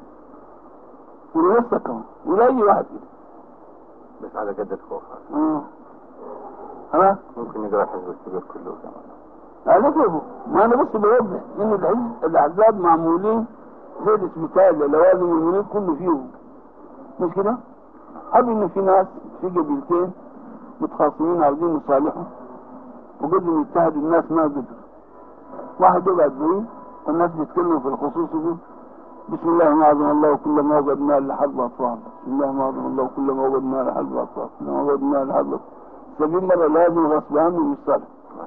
[SPEAKER 1] ولنفسك كمان ولاي واحد كده
[SPEAKER 2] بس على قد الخوف
[SPEAKER 1] اه خلاص
[SPEAKER 2] ممكن نقرا حزب الكبير كله كمان
[SPEAKER 1] على كيفه ما انا بس بوضح ان الحزب الاحزاب معمولين زي الاسبيتال لوازم المريض كله فيهم مش كده؟ حب انه في ناس في قبيلتين متخاصمين عاوزين يصالحوا وقدروا يتحدوا الناس ما قدروا واحد يقعد بعيد والناس بيتكلموا في الخصوص يقول بسم الله ما عظم الله كل ما وجد مال لحرب اطفال بسم الله ما عظم الله كل ما وجد مال لحرب اطفال كل ما وجد مال لحرب اطفال سبيل مرة لازم غصب عنه مش صالح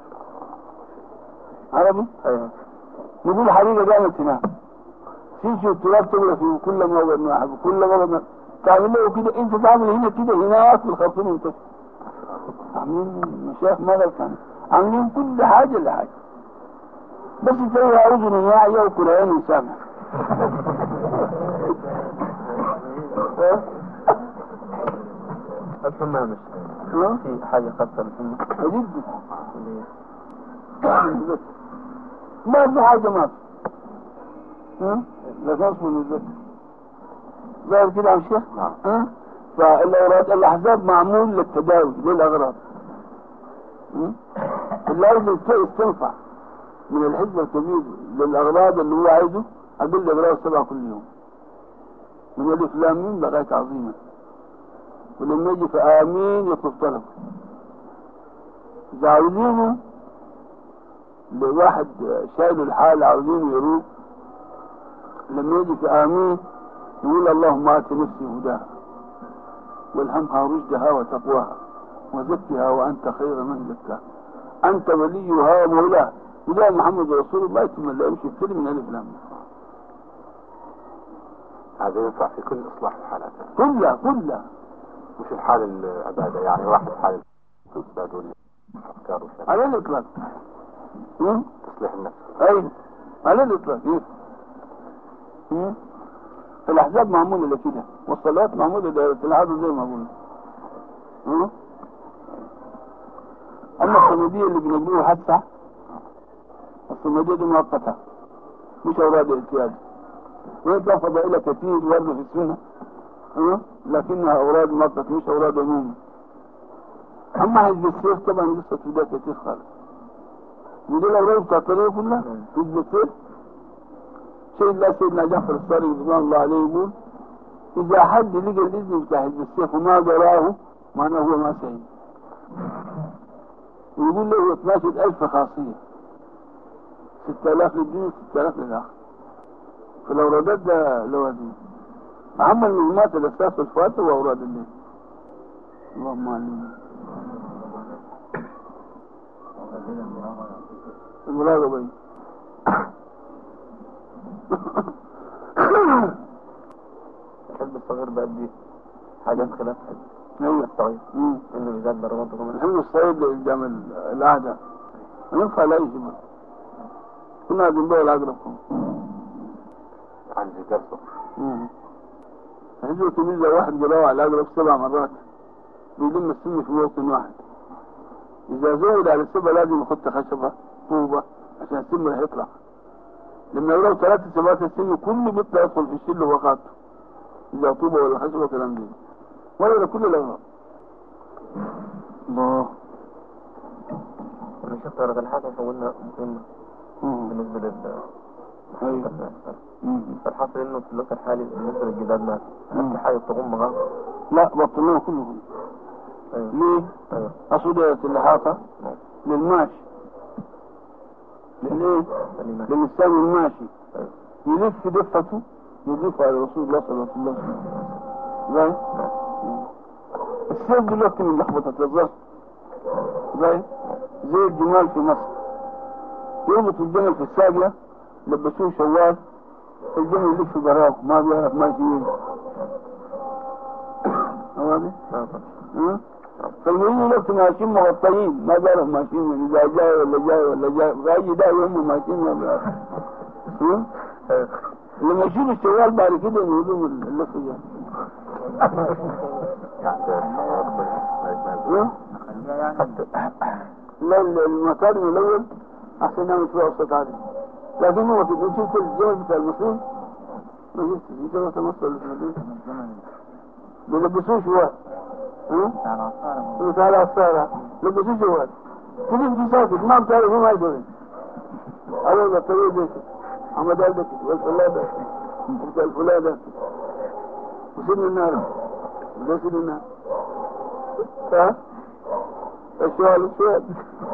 [SPEAKER 1] عربي؟
[SPEAKER 2] ايوه
[SPEAKER 1] نقول حقيقة قامت هناك تمشي التراب تغرق فيه كل ما وجد مال حرب كل ما وجد مال تعمل له كده انت تعمل هنا كده هناك في الخرطوم انت عاملين مشايخ مغرب كان عاملين كل حاجة لحاجة بس تلاقيها أذن واعية وكرهين سامع
[SPEAKER 2] الحمام
[SPEAKER 1] ها؟
[SPEAKER 2] في حاجة خاصة بالحمام
[SPEAKER 1] جدا ما في حاجة ما في ها؟ لا تصل من الذكر ظاهر كده يا شيخ؟
[SPEAKER 2] نعم.
[SPEAKER 1] ها؟ فالأوراد الأحزاب معمول للتداوي للأغراض ها؟ لازم تنفع من الحزب الكبير للأغراض اللي هو عايزه أقل أغراض سبعة كل يوم من ألف لام ميم لغاية عظيمة ولما يجي في آمين يطلب طلب إذا عاوزينه لواحد شايل الحالة عاوزينه يروق لما يجي في آمين يقول اللهم آت نفسي هداها والهمها رشدها وتقواها وزكها وأنت خير من زكاها أنت وليها ومولاها وده محمد رسول الله ثم لا يمشي كل من ألف لام
[SPEAKER 2] هذا ينفع في كل إصلاح الحالات
[SPEAKER 1] كلها كلها
[SPEAKER 2] مش الحال العبادة يعني واحد حال العبادة أفكار وشكل
[SPEAKER 1] على الاطلاق مم؟
[SPEAKER 2] تصليح النفس
[SPEAKER 1] ايوه على الاطلاق إيه؟ مم؟ الاحزاب معموله لكده والصلوات معموله دائره العدد زي ما قلنا مم؟ اما الصموديه اللي بنقولوها حادثه الصموديه دي مؤقته مش اوراد اعتياد وان كان فضائلها كثير ورد في السنه أه؟ لكنها اوراد مؤقته مش اوراد عمومي اما حزب السيف طبعا لسه في بدايه كثير خالص ودي الاوراق بتاع الطريقه كلها حزب السيف شيء الله سيدنا جعفر الصادق رضوان الله عليه يقول اذا حد لقى الاذن بتاع حزب السيف وما قراه معناه هو ما سعيد ويقول له 12000 خاصيه 6000 للدين و6000 للاخر فالاورادات ده لوازم اهم المهمات الاساس والفاتحه واوراد الليل اللهم علمنا المراقبه دي.
[SPEAKER 2] الحزب الصغير بقى دي حاجات خلاف
[SPEAKER 1] ايوه
[SPEAKER 2] الصغير
[SPEAKER 1] مم.
[SPEAKER 2] انه بيزاد درجاته كمان
[SPEAKER 1] الحين الصيد قدام القعده ينفع لا يجب كنا عايزين بقى الاقرب
[SPEAKER 2] عن درسه
[SPEAKER 1] هجوا تميز واحد قراءة على الاقرب سبع مرات بيلم السم في موطن واحد اذا زود على السبع لازم يحط خشبه طوبه عشان السم راح يطلع لما يقولوا ثلاثة سبعات السم كله بيطلع يدخل في الشل وقاته اذا طوبه ولا خشبه كلام دي ولا كل الاغراض الله
[SPEAKER 2] انا شفت ورقة الحاجة قلنا مهمة
[SPEAKER 1] مم.
[SPEAKER 2] بالنسبة لل
[SPEAKER 1] أيوة. مم.
[SPEAKER 2] فالحاصل انه في الوقت الحالي بالنسبة للجداد ما
[SPEAKER 1] مم.
[SPEAKER 2] في حاجة تقوم مغامرة
[SPEAKER 1] لا بطلناه كله
[SPEAKER 2] ايوه
[SPEAKER 1] ليه؟
[SPEAKER 2] ايوه
[SPEAKER 1] أصودية اللحافة
[SPEAKER 2] نعم.
[SPEAKER 1] للماشي للإيه؟
[SPEAKER 2] سليمة.
[SPEAKER 1] للإنسان الماشي
[SPEAKER 2] ايوه
[SPEAKER 1] يلف دفته يضيف على رسول الله صلى الله عليه وسلم زي السيف دلوقتي من لخبطة الظهر زي زي الجمال في مصر يربط الجمل في الساقية لبسوه شوال الجمل يلف براه ما بيعرف ماشي وين واضح؟
[SPEAKER 2] نعم.
[SPEAKER 1] ها؟ فالمهم وقت ماشيين مغطيين ما بيعرف ماشيين من اذا جاي ولا جاي ولا جاي باي داعي هم ماشيين ما بيعرف ها؟
[SPEAKER 2] ايوه
[SPEAKER 1] لما يشيلوا الشوال بعد كده يقولوا اللف ده ها؟ لا ال- المكارم الاول احسن نعمل فيه اوسط عادي لكن هو في شفت الجبل بتاع المصريين ما شفت انت رحت مصر ولا في المدينه بيلبسوه شوال ها؟ تعالى عصارة لبسوه شوال تلف دي ساكت ما بتعرف هو ما يدري أول الطريق ده عمد قلبك والفلادة وبتاع الفلادة وسن النار وده سن النار ها الشوال الشوال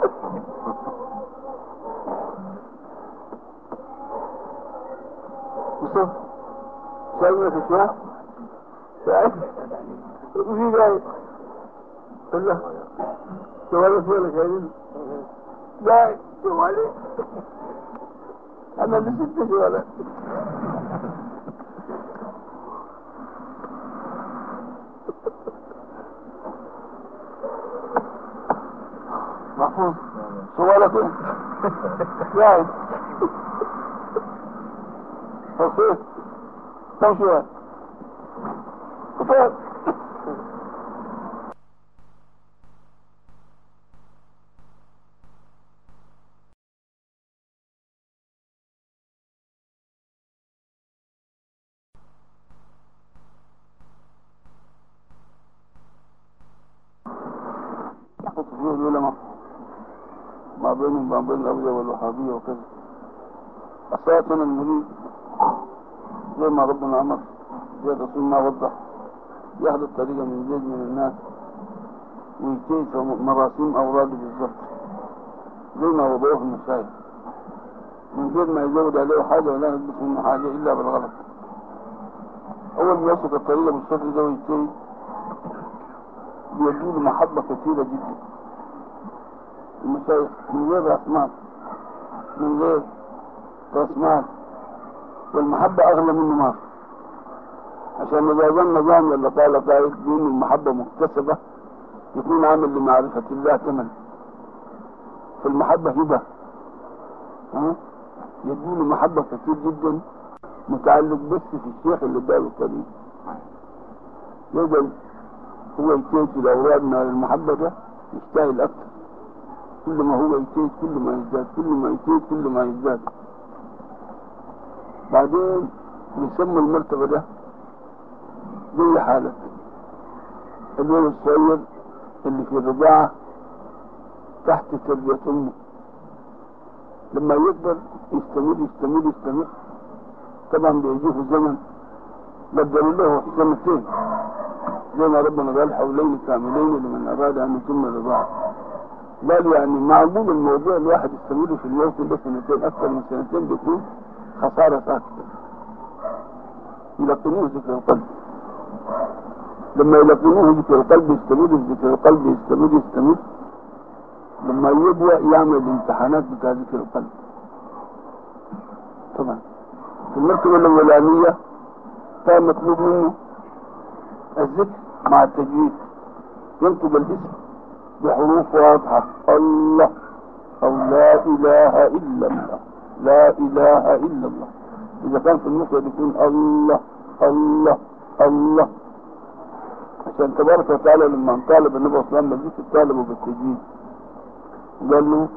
[SPEAKER 1] مصطفى شايفنا في الشوال شايف وفي جاي الله شوالي فوق شايفين جاي شوالي انا اللي ست شوالي محفوظ شوالك وين؟ جاي تصير كم شوال؟ كفايه يحط فيه العلماء ما بينهم ما بين الأولياء والوهابية وكذا أساتنا المريد زي ما ربنا أمر زي الرسول ما وضح ياخد الطريقة من زيد من الناس ويكيس مراسيم أوراده بالضبط زي ما وضعوه المشايخ من غير ما يزود عليه حاجة ولا يلبس منه حاجة إلا بالغلط أول ما يسلك الطريقة بالشكل ده ويكيس بيدوا له محبة كثيرة جدا المشايخ من غير راس مال من غير راس مال والمحبة أغلى منه ما في. عشان إذا ظن نظام ولا قال قائد بأن المحبة مكتسبة يكون عامل لمعرفة الله ثمن في المحبة هبة ها يديله محبة كتير جدا متعلق بس في الشيخ اللي اداله الطريق يقدر هو يتيت الأوراد من المحبة ده يشتغل أكثر كل ما هو يتيت كل ما يزداد كل ما يتيت كل ما يزداد بعدين يسموا المرتبة ده زي حالة الولد الصغير اللي في الرضاعة تحت تربية أمه لما يكبر يستمر يستمر يستمر طبعا بيجيه زمن بدلوا له سنتين زي ما ربنا قال حولين كاملين لمن أراد أن يتم الرضاعة قال يعني معقول الموضوع الواحد يستمر في الموسم ده سنتين أكثر من سنتين بيكون خسارة أكثر يلقنوه ذكر القلب لما يلقنوه ذكر القلب يستمر ذكر القلب يستمر يستمر لما يبدأ يعمل الامتحانات بتاع ذكر القلب طبعا في المرتبة الأولانية كان مطلوب منه الذكر مع التجويد ينطق الاسم بحروف واضحة الله أو لا إله إلا الله لا إله إلا الله إذا كان في المفرد يكون الله الله الله عشان تبارك وتعالى لما طالب النبي صلى الله عليه وسلم الذكر طالبه بالتجويد قال له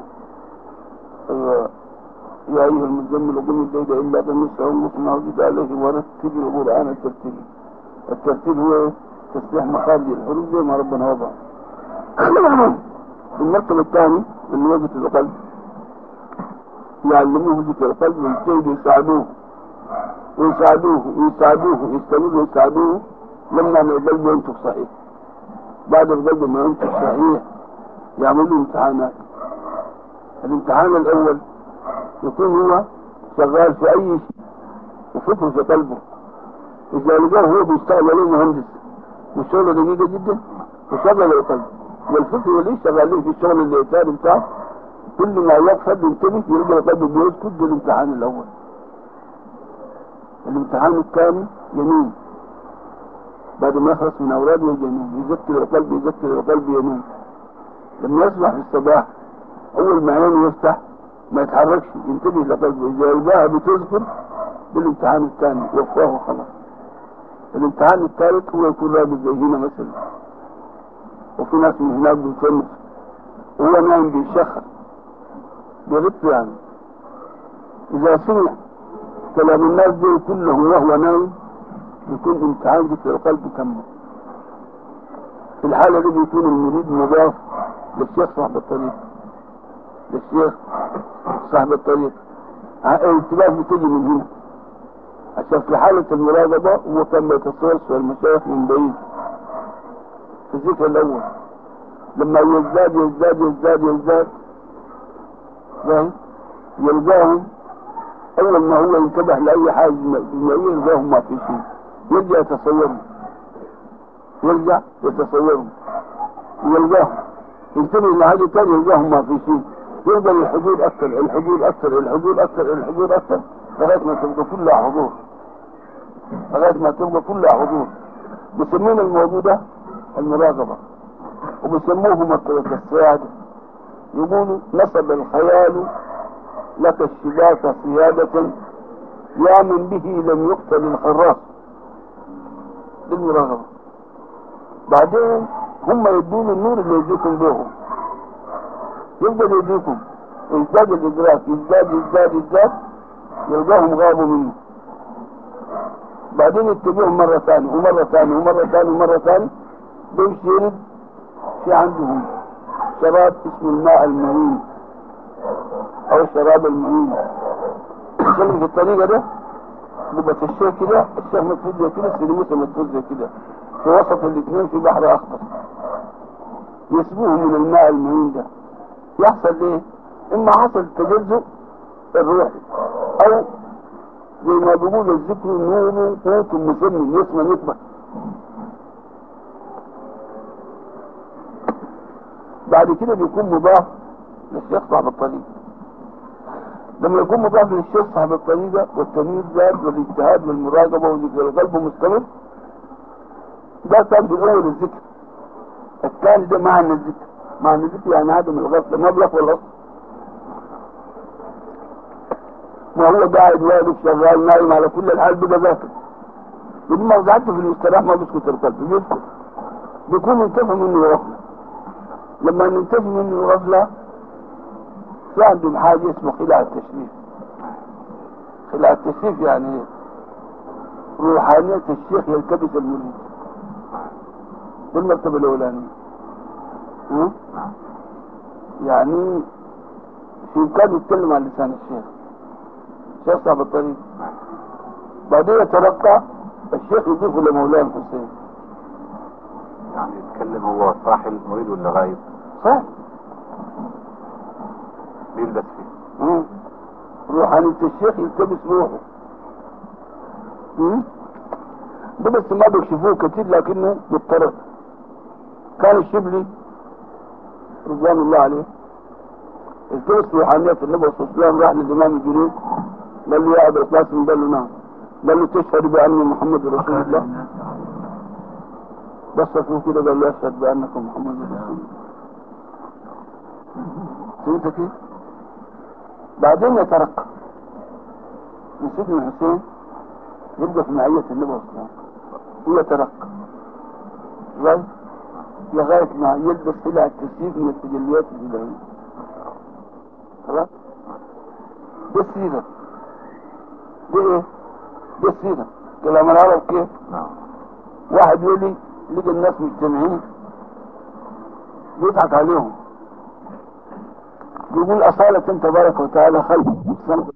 [SPEAKER 1] يا أيها المزمل قم الليل إلا بنصف أو نصف وزد عليه ورتب القرآن الترتيب الترتيب هو إيه؟ تسبيح مخارج الحروف زي ما ربنا وضع المرتبة الثاني اللي وقت القلب يعلموه ذكر القلب ويجتهدوا يساعدوه ويساعدوه ويساعدوه ويستمروا ويساعدوه لما القلب ينطق صحيح بعد القلب ما ينطق صحيح يعملوا امتحانات الامتحان الاول يكون هو شغال في اي شيء وفكره في قلبه اذا لقاه هو بيشتغل عليه مهندس والشغل دقيقه جدا وشغل القلب والفكر اللي شغال له في الشغل اللي الثاني بتاعه كل ما يقصد ينتبه يلقى القلب بيسكت ده الامتحان الاول الامتحان الثاني يمين بعد ما يخلص من اوراده يجنون يذكر القلب يذكر القلب يمين لما يصبح في الصباح اول ما عينه يفتح ما يتحركش ينتبه لقلبه اذا رجعها بتذكر بالامتحان الثاني وفاه خلاص الامتحان الثالث هو يكون راجل زي هنا مثلا وفي ناس من هناك بيصنف وهو نايم بيشخر بيغط يعني اذا سمع كلام الناس دي كله وهو نايم يكون امتحان ذكر القلب تم في الحالة دي بيكون المريد مضاف للشيخ صاحب الطريق للشيخ صاحب الطريق الالتباس بتجي من هنا عشان في حالة المراقبة هو كان بيتصرف في المشايخ من بعيد في الذكر الأول لما يزداد يزداد يزداد يزداد فاهم يلقاهم أول ما هو ينتبه لأي حاجة دنيوية يلقاهم ما في شيء يرجع يتصورهم يرجع يتصورهم ويلقاهم ينتبه لحاجة تانية يلقاهم ما في شيء يفضل الحضور أكثر الحضور أكثر الحضور أكثر الحضور أكثر لغاية ما تبقى كلها حضور لغاية ما تبقى كلها حضور بيسمون الموضوع ده المراقبة وبيسموه مرتبة السيادة يقولوا نسب الخيال لك الشباك سيادة يا من به لم يقتل الحراس بالمراقبة بعدين هم يدون النور اللي يجيكم به يفضل يجيكم يزداد الإدراك يزداد يزداد يزداد يلقاهم غابوا منه بعدين يتبعهم مرة ثانية ومرة ثانية ومرة ثانية ومرة ثانية بيمشي يرد في عندهم شراب اسمه الماء المهين او الشراب المهين يسلم في الطريقة ده بيبقى الشيخ كده الشيخ مدفوع زي كده السلموسة مدفوع زي كده في وسط الاثنين في بحر اخضر يسبوه من الماء المهين ده يحصل ايه اما حصل تجزؤ الروحي او زي ما بيقولوا الذكر نور قوت مسمى يسمى نسبة بعد كده بيكون مضاف للشيخ صاحب الطريق لما يكون مضاف للشيخ صاحب الطريقة والتمييز زاد والاجتهاد والمراقبة وذكر القلب مستمر ده كان بأول الذكر الثاني ده معنى الذكر مع نسيت يعني عدم الغفلة مبلغ ولا أصل ما هو قاعد واقف شغال نايم على كل الحال بقى ذاكر بدون ما قعدت في الاستراحة ما بيسكت القلب بيسكت بيكون انتفى منه الغفلة لما ننتفي منه الغفلة في عندهم حاجة اسمه خلاع التشريف خلاع التشريف يعني روحانية الشيخ يلتبس المريد دي المرتبة الأولانية ها؟ يعني في كان يتكلم عن لسان الشيخ الشيخ صاحب الطريق بعدين يترقى الشيخ يضيفه لمولانا الحسين
[SPEAKER 2] يعني يتكلم هو صاحي المريد ولا غايب
[SPEAKER 1] صح
[SPEAKER 2] بيلبس فيه
[SPEAKER 1] مم. روحانية الشيخ يلتبس روحه مم. ده بس ما بيكشفوه كتير لكنه مضطرب كان الشبلي رضوان الله عليه التبس روحانية النبي صلى الله عليه وسلم راح للإمام الجنيد قال له يا أبا القاسم قال له نعم قال له تشهد بأن محمد رسول الله بس فيه كده قال له أشهد بأنكم محمد رسول الله فهمت كيف؟ بعدين يترقى من سيدنا الحسين يبقى في معية النبي صلى الله عليه وسلم ويترقى لغاية لغاية ما يلبس سلع التسييف من التجليات الإلهية خلاص ده السيرة ده ايه؟ ده السيرة كلام العرب كيف؟
[SPEAKER 2] نعم
[SPEAKER 1] واحد يقول لي لقى الناس مجتمعين بيضحك عليهم يقول أصالة تبارك وتعالى خلق الصنف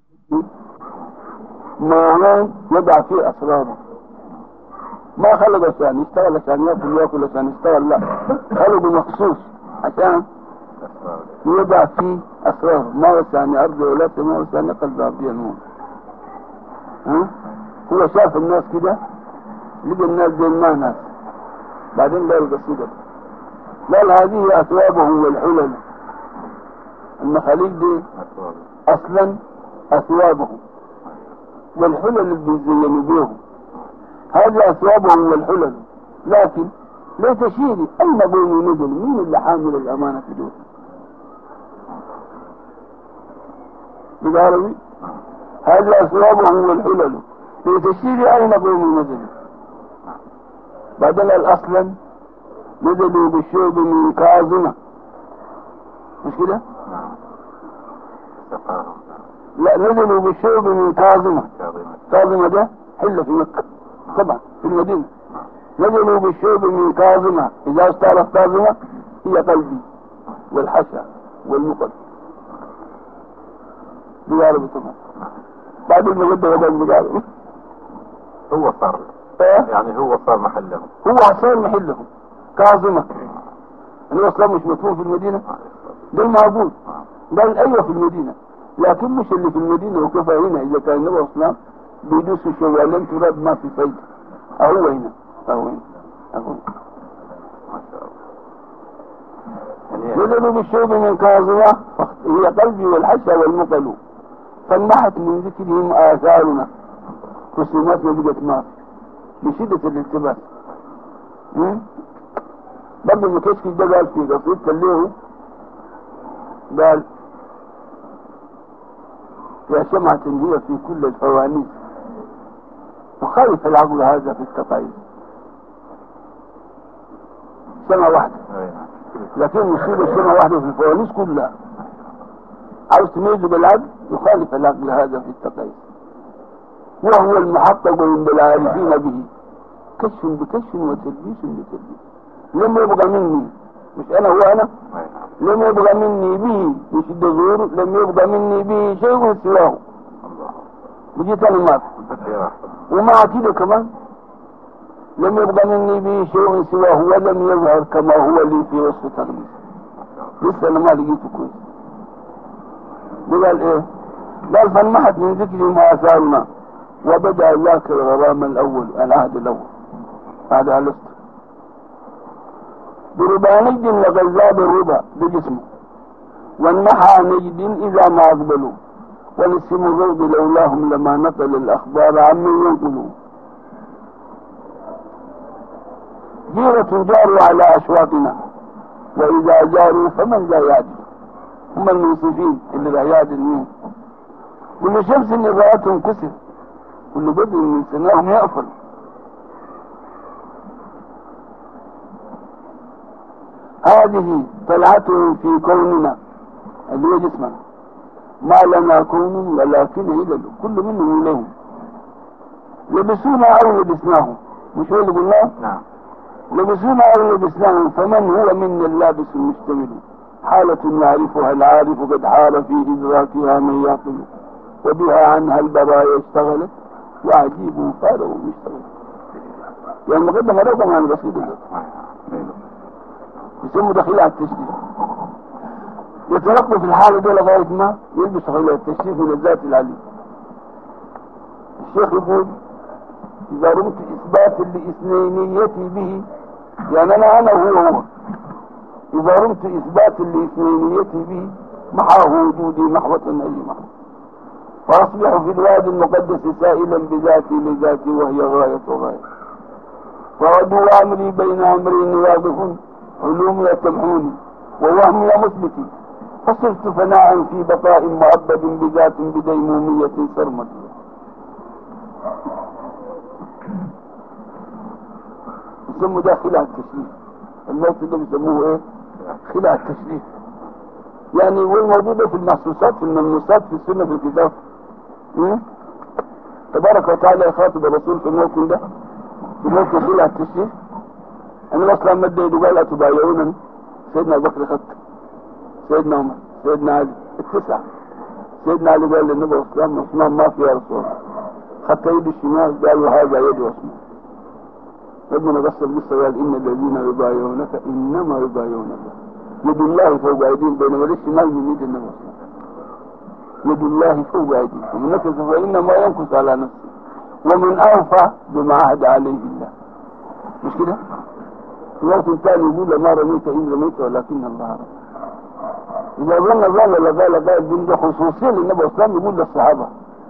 [SPEAKER 1] ما وين يضع فيه أسراره ما خلق عشان يشتغل عشان ياكل ياكل عشان يشتغل لا خلقه مخصوص عشان
[SPEAKER 2] أسرار
[SPEAKER 1] يوضع فيه أسرار ما وسعني أرض ولا ما وسعني قلب أبي الموت ها هو شاف الناس كده لقى الناس زي ما ناس بعدين قال القصيدة قال هذه أثوابه والحلل المخاليق دي
[SPEAKER 2] أسرار
[SPEAKER 1] أصلا أثوابه والحلل اللي بيزينوا بيهم هذه أثوابه والحلل لكن لا تشيري أين قومي نزل مين اللي حامل الأمانة في دول بالعربي هذه أثوابه والحلل لتشيري أين قومي نزل بعدين قال أصلا نزلوا بالشوب من كاظمة مش كده؟
[SPEAKER 2] نعم سقاهم
[SPEAKER 1] لا نزلوا بالشوب من كاظمة
[SPEAKER 2] كاظمة
[SPEAKER 1] كاظمة ده حلة في مكة طبعا في المدينة نزلوا بالشوب من كاظمة إذا استعرف كاظمة هي قلبي والحشا والمقل بقالب طبعا بعد المجدة بدأ بقالب
[SPEAKER 2] هو صار
[SPEAKER 1] ايه
[SPEAKER 2] يعني هو صار محله
[SPEAKER 1] هو عصام محلهم كاظمة النبي صلى مش مدفون في المدينة ده موجود قال ايوه في المدينة لكن مش اللي في المدينة وكفى هنا اذا كان النبي صلى الله عليه وسلم بيدوسوا شوالين تراب ما في فايدة اهو هنا اهو هنا اهو هنا
[SPEAKER 2] ما شاء الله يعني
[SPEAKER 1] نزلوا بالشوب من كاظمة هي قلبي والحشا والمقل فانمحت من ذكرهم آثارنا رسوماتنا بقت ما في بشدة الالتباس مم؟ برضه المكشكي ده قال في قصيدة له قال يا شمعة هي في كل الفوانيس وخالف العقل هذا في التقايد سنة واحدة
[SPEAKER 2] أي نعم.
[SPEAKER 1] لكن مصيبة السنة واحدة في الفوانيس كلها عاوز تميزه بالعدل يخالف العقل هذا في التقييد وهو المحقق عند العارفين به كشف بكشف وتلبيس بتلبيس لم يبقى مني مش انا هو انا
[SPEAKER 2] أي نعم.
[SPEAKER 1] لم يبقى مني به يشد ظهوره لم يبقى مني به شيء سواه
[SPEAKER 2] الله
[SPEAKER 1] بجيت انا ما في
[SPEAKER 2] بدي أحسن.
[SPEAKER 1] ومع كده كمان لم يبقى مني به شيء سواه ولم يظهر كما هو لي في وصف تغميس لسه انا ما لقيته كويس ده قال ايه قال فانمحت من ذكري ما اثارنا وبدا ذاك الغرام الاول العهد الاول هذا لست بربا نجد لغزاب الربا بجسمه وانمحى نجد اذا ما اقبلوا ونسم الروض لولاهم لما نقل الاخبار عمن ينقلوا جيرة جاروا على اشواطنا وإذا جاروا فمن لا يعدل هم المنصفين اللي لا يعدل منهم كل شمس إن رأتهم كسر كل بدر من سناهم يأفل هذه طلعتهم في كوننا اللي هو جسمنا ما لنا كون ولكن علل كل منهم إليهم لبسونا أو لبسناهم مش هو اللي قلناه؟
[SPEAKER 2] نعم
[SPEAKER 1] لبسونا أو لبسناهم فمن هو منا اللابس المشتمل حالة يعرفها العارف قد حال في إدراكها من يعقل وبها عنها البرايا اشتغلت وعجيب فارغ مشتغل يعني مقدمة رقم عن القصيدة دي. يسموا دخيل على التشريف يترقب في الحالة دي لغاية ما يلبس غير التشريف من الذات العلي الشيخ يقول إذا رمت إثبات لإثنينيتي به يعني أنا أنا وهو هو إذا رمت إثبات لإثنينيتي به محاه وجودي محوة أي محو فأصبح في الوادي المقدس سائلا بذاتي لذاتي وهي غاية غاية فغدو أمري بين أمرين واقف علومي تمحوني ووهمي مثبتي فصرت فناء في بقاء مؤبد بذات بديمومية سرمدية يسموا ده خلع التشريف الموت ده بيسموه ايه خلع التشريف يعني والموجودة في المحسوسات في الملموسات في السنة في الكتاب م? تبارك وتعالى يخاطب الرسول في الموطن ده في موطن خلع التشريف انا اصلا مد يده قال اتبايعونني سيدنا ابو بكر خط سيدنا عمر سيدنا علي التسعه سيدنا علي قال للنبي صلى الله عليه وسلم عثمان ما في يا رسول الله خط يده الشمال قال له هذا يد عثمان ربنا بس القصه قال ان الذين يبايعونك انما يبايعون الله يد الله فوق ايديهم بينما يد الشمال من يد النبي صلى الله عليه وسلم يد الله فوق ايديهم ومن نكث فانما ينكث على نفسه ومن اوفى بما عهد عليه الله مش كده؟ في وقت ثاني يقول ما رميت إن رميت ولكن الله رمى إذا ظن ظن لقال قائد دين ده خصوصية للنبي صلى الله عليه وسلم يقول للصحابة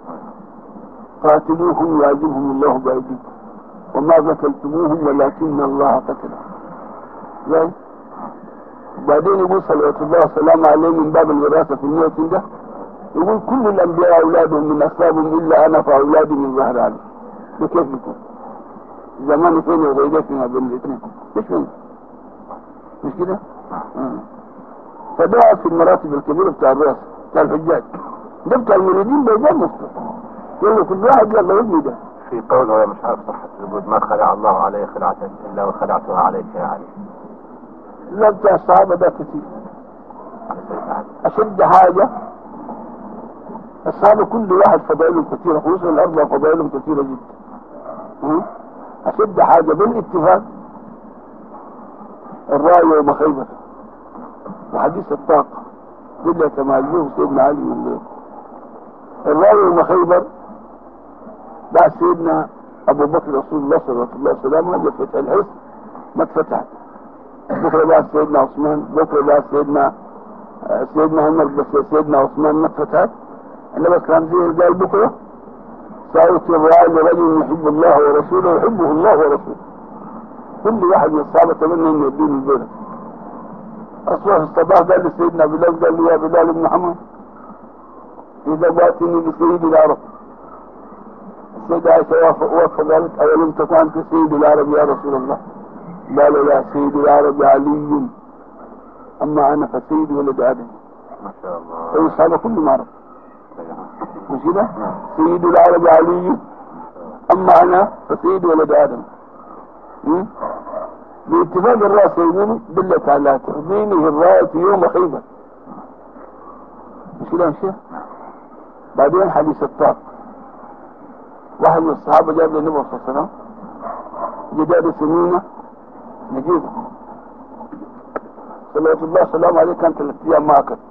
[SPEAKER 1] قاتلوهم يعذبهم الله بأيديكم وما قتلتموهم ولكن الله قتلهم زي بعدين يقول صلوات الله وسلامه عليه من باب الوراثة في الموت ده يقول كل الأنبياء أولادهم من أصلابهم إلا أنا فأولادي من ظهر علي بكيف يكون زمان فين الغيبات ما بين الاثنين مش من مش كده آه. فده في المراتب الكبيرة بتاع الراس بتاع الحجاج ده بتاع المريدين بيجاب مفتوح يقول كل واحد يلا ابني ده
[SPEAKER 2] في قوله يا مش عارف صحة الوجود ما خلع الله عليه خلعة إلا وخلعتها عليك يا علي
[SPEAKER 1] لا بتاع الصحابة ده كتير
[SPEAKER 2] على سيدنا علي
[SPEAKER 1] أشد حاجة الصحابة كل واحد فضائلهم كثيرة خصوصا الأربعة فضائلهم كثيرة جدا ها؟ أشد حاجة بالاتفاق الرأي يوم خيبر وحديث الطاقة دل كما أجبه سيدنا علي من غيره الرأي يوم خيبر بعد سيدنا أبو بكر رسول الله صلى الله عليه وسلم هذا فتح الحس ما اتفتحت بكرة بعد سيدنا عثمان بكرة بعد سيدنا آه، سيدنا عمر بس سيدنا عثمان ما اتفتحت النبي صلى الله عليه وسلم قال بكرة سألت الرأي لرجل يحب الله ورسوله يحبه الله ورسوله كل واحد من الصحابة تمنى انه يدين البلد أصبح الصباح قال لسيدنا بلال قال له يا بلال بن محمد إذا باتني بسيد العرب السيدة عائشة وافق وافق قالت أولم تكن أنت سيد العرب يا رسول الله قال لا سيد العرب علي أما أنا فسيد ولد آدم
[SPEAKER 2] ما شاء
[SPEAKER 1] أي
[SPEAKER 2] الله
[SPEAKER 1] الصحابة كلهم عرب
[SPEAKER 2] أيوة.
[SPEAKER 1] مش كده؟ سيد العرب علي أما أنا فسيد ولد آدم م? باتفاق الرأس يقولوا دلت على تقديمه الراية في يوم خيبر مش كده يا شيخ؟ بعدين حديث الطاق واحد من الصحابة جاب للنبي صلى الله عليه وسلم جداد سمينة نجيبه صلوات الله وسلامه عليه كان ثلاث أيام ما أكل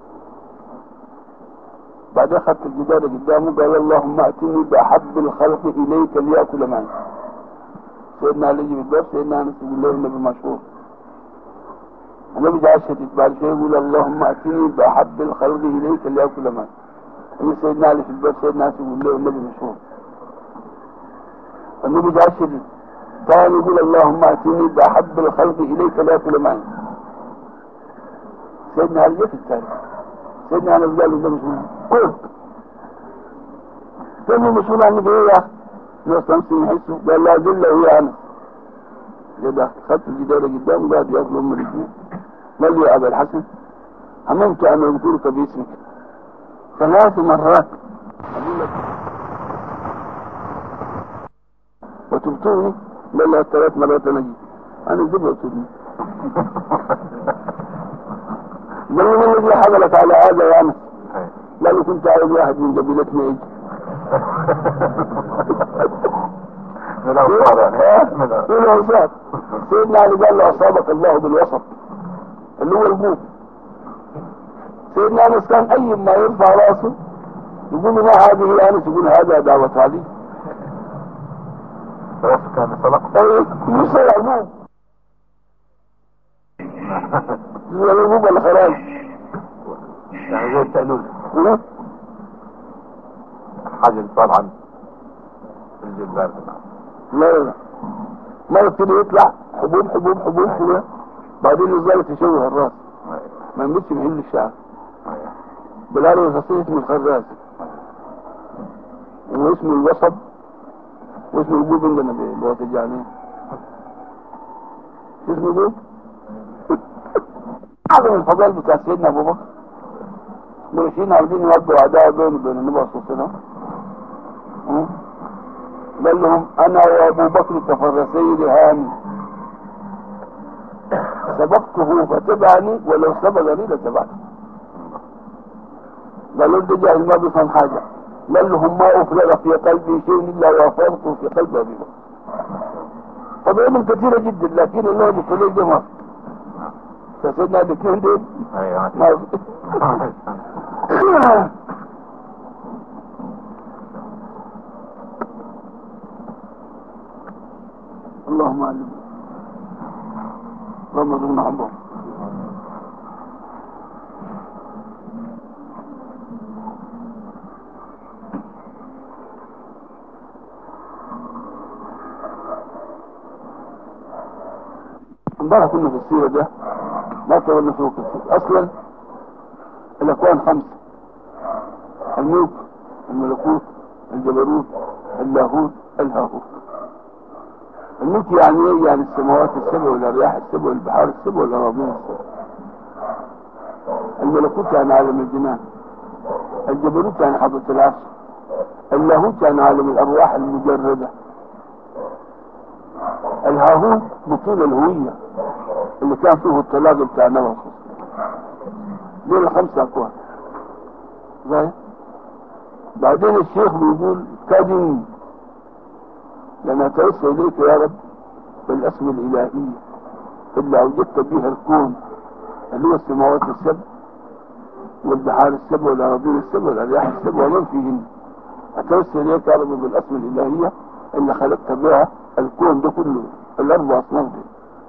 [SPEAKER 1] بعدين أخذت الجدار قدامه قال اللهم أتني بأحب الخلق إليك ليأكل معي سيدنا علي بن الباب سيدنا أنس يقول له النبي مشهور النبي جاء شديد بعد شيء يقول اللهم أتني بأحب الخلق إليك ليأكل معي يقول سيدنا علي في الباب سيدنا أنس يقول له النبي مشهور النبي جاء شديد ثاني يقول اللهم أتني بأحب الخلق إليك ليأكل معي سيدنا علي في التاريخ سيدنا انس قال له ده مش مهم كل كان مسؤول عن ايه يا اخي ناس خمسين يحسوا قال لا دل هي انس كده خدت الجدار قدام وقعد ياكل ام الاثنين قال لي يا ابا الحسن هممت ان اذكرك باسمك ثلاث مرات اقول لك وتبتوني قال لها ثلاث مرات انا جيت انا جيت وتبني قال لي من الذي حملك على هذا يا انس قال له كنت عايز واحد من قبيلتنا يجي
[SPEAKER 2] من الأنصار يعني من الأنصار.
[SPEAKER 1] من الانصار سيدنا علي قال له اصابك الله بالوسط اللي هو البوك سيدنا انس كان اي ما يرفع راسه يقول له ما هذه يا انس يقول هذا دعوة علي
[SPEAKER 2] بس كان صدق
[SPEAKER 1] ايه يسأل البوك يقول البوك ولا خلاص
[SPEAKER 2] يعني زي التألول
[SPEAKER 1] إيه؟
[SPEAKER 2] حاجة اللي صار عن الجبال
[SPEAKER 1] لا لا لا ما يبتدي يطلع حبوب حبوب حبوب حبوب بعدين الظابط يشوه الراس ما يمدش محل الشعر بالعربي الفصيح اسمه الخراز واسمه الوسط واسمه البوب عندنا بلغة الجعلين شو اسمه البوب؟ أعظم الفضائل بتاع سيدنا أبو بكر مرشين عاوزين يوضوا عداوة بينه وبين النبي صلى الله عليه وسلم ها؟ قال لهم أنا وأبو بكر كفرسي رهان سبقته فتبعني ولو سبقني لتبعني قالوا ده جاهل ما بيفهم حاجة قال لهم ما أفرغ في قلبي شيء إلا وأفرغته في قلب أبي بكر طب علم كثيرة جدا لكن الله بيخليه ده ما في فسيدنا الاثنين دول
[SPEAKER 2] ايوه
[SPEAKER 1] ما في اللهم علم اللهم ارزقنا حبهم امبارح كنا في السيرة ده ما طولنا فيه كثير اصلا الاكوان خمسة الملك الملكوت الجبروت اللاهوت الهاهوت الملك يعني ايه يعني السماوات السبع والارياح السبع والبحار السبع والاراضين السبع الملكوت يعني عالم الجنان الجبروت يعني حضرة العرش اللاهوت يعني عالم الارواح المجردة الهاهوت بطول الهوية اللي كان فيه التلاقي بتاع نوى دول الخمسة اكوان زي بعدين الشيخ بيقول كدن لأن أتوسل إليك يا رب بالأسم الإلهية اللي أوجدت بها الكون اللي هو السماوات السبع والبحار السبع والأراضين السبع والأرياح السبع ومن فيهن أتوسل إليك يا رب بالأسم الإلهية اللي خلقت بها الكون ده كله الأربع أصناف دي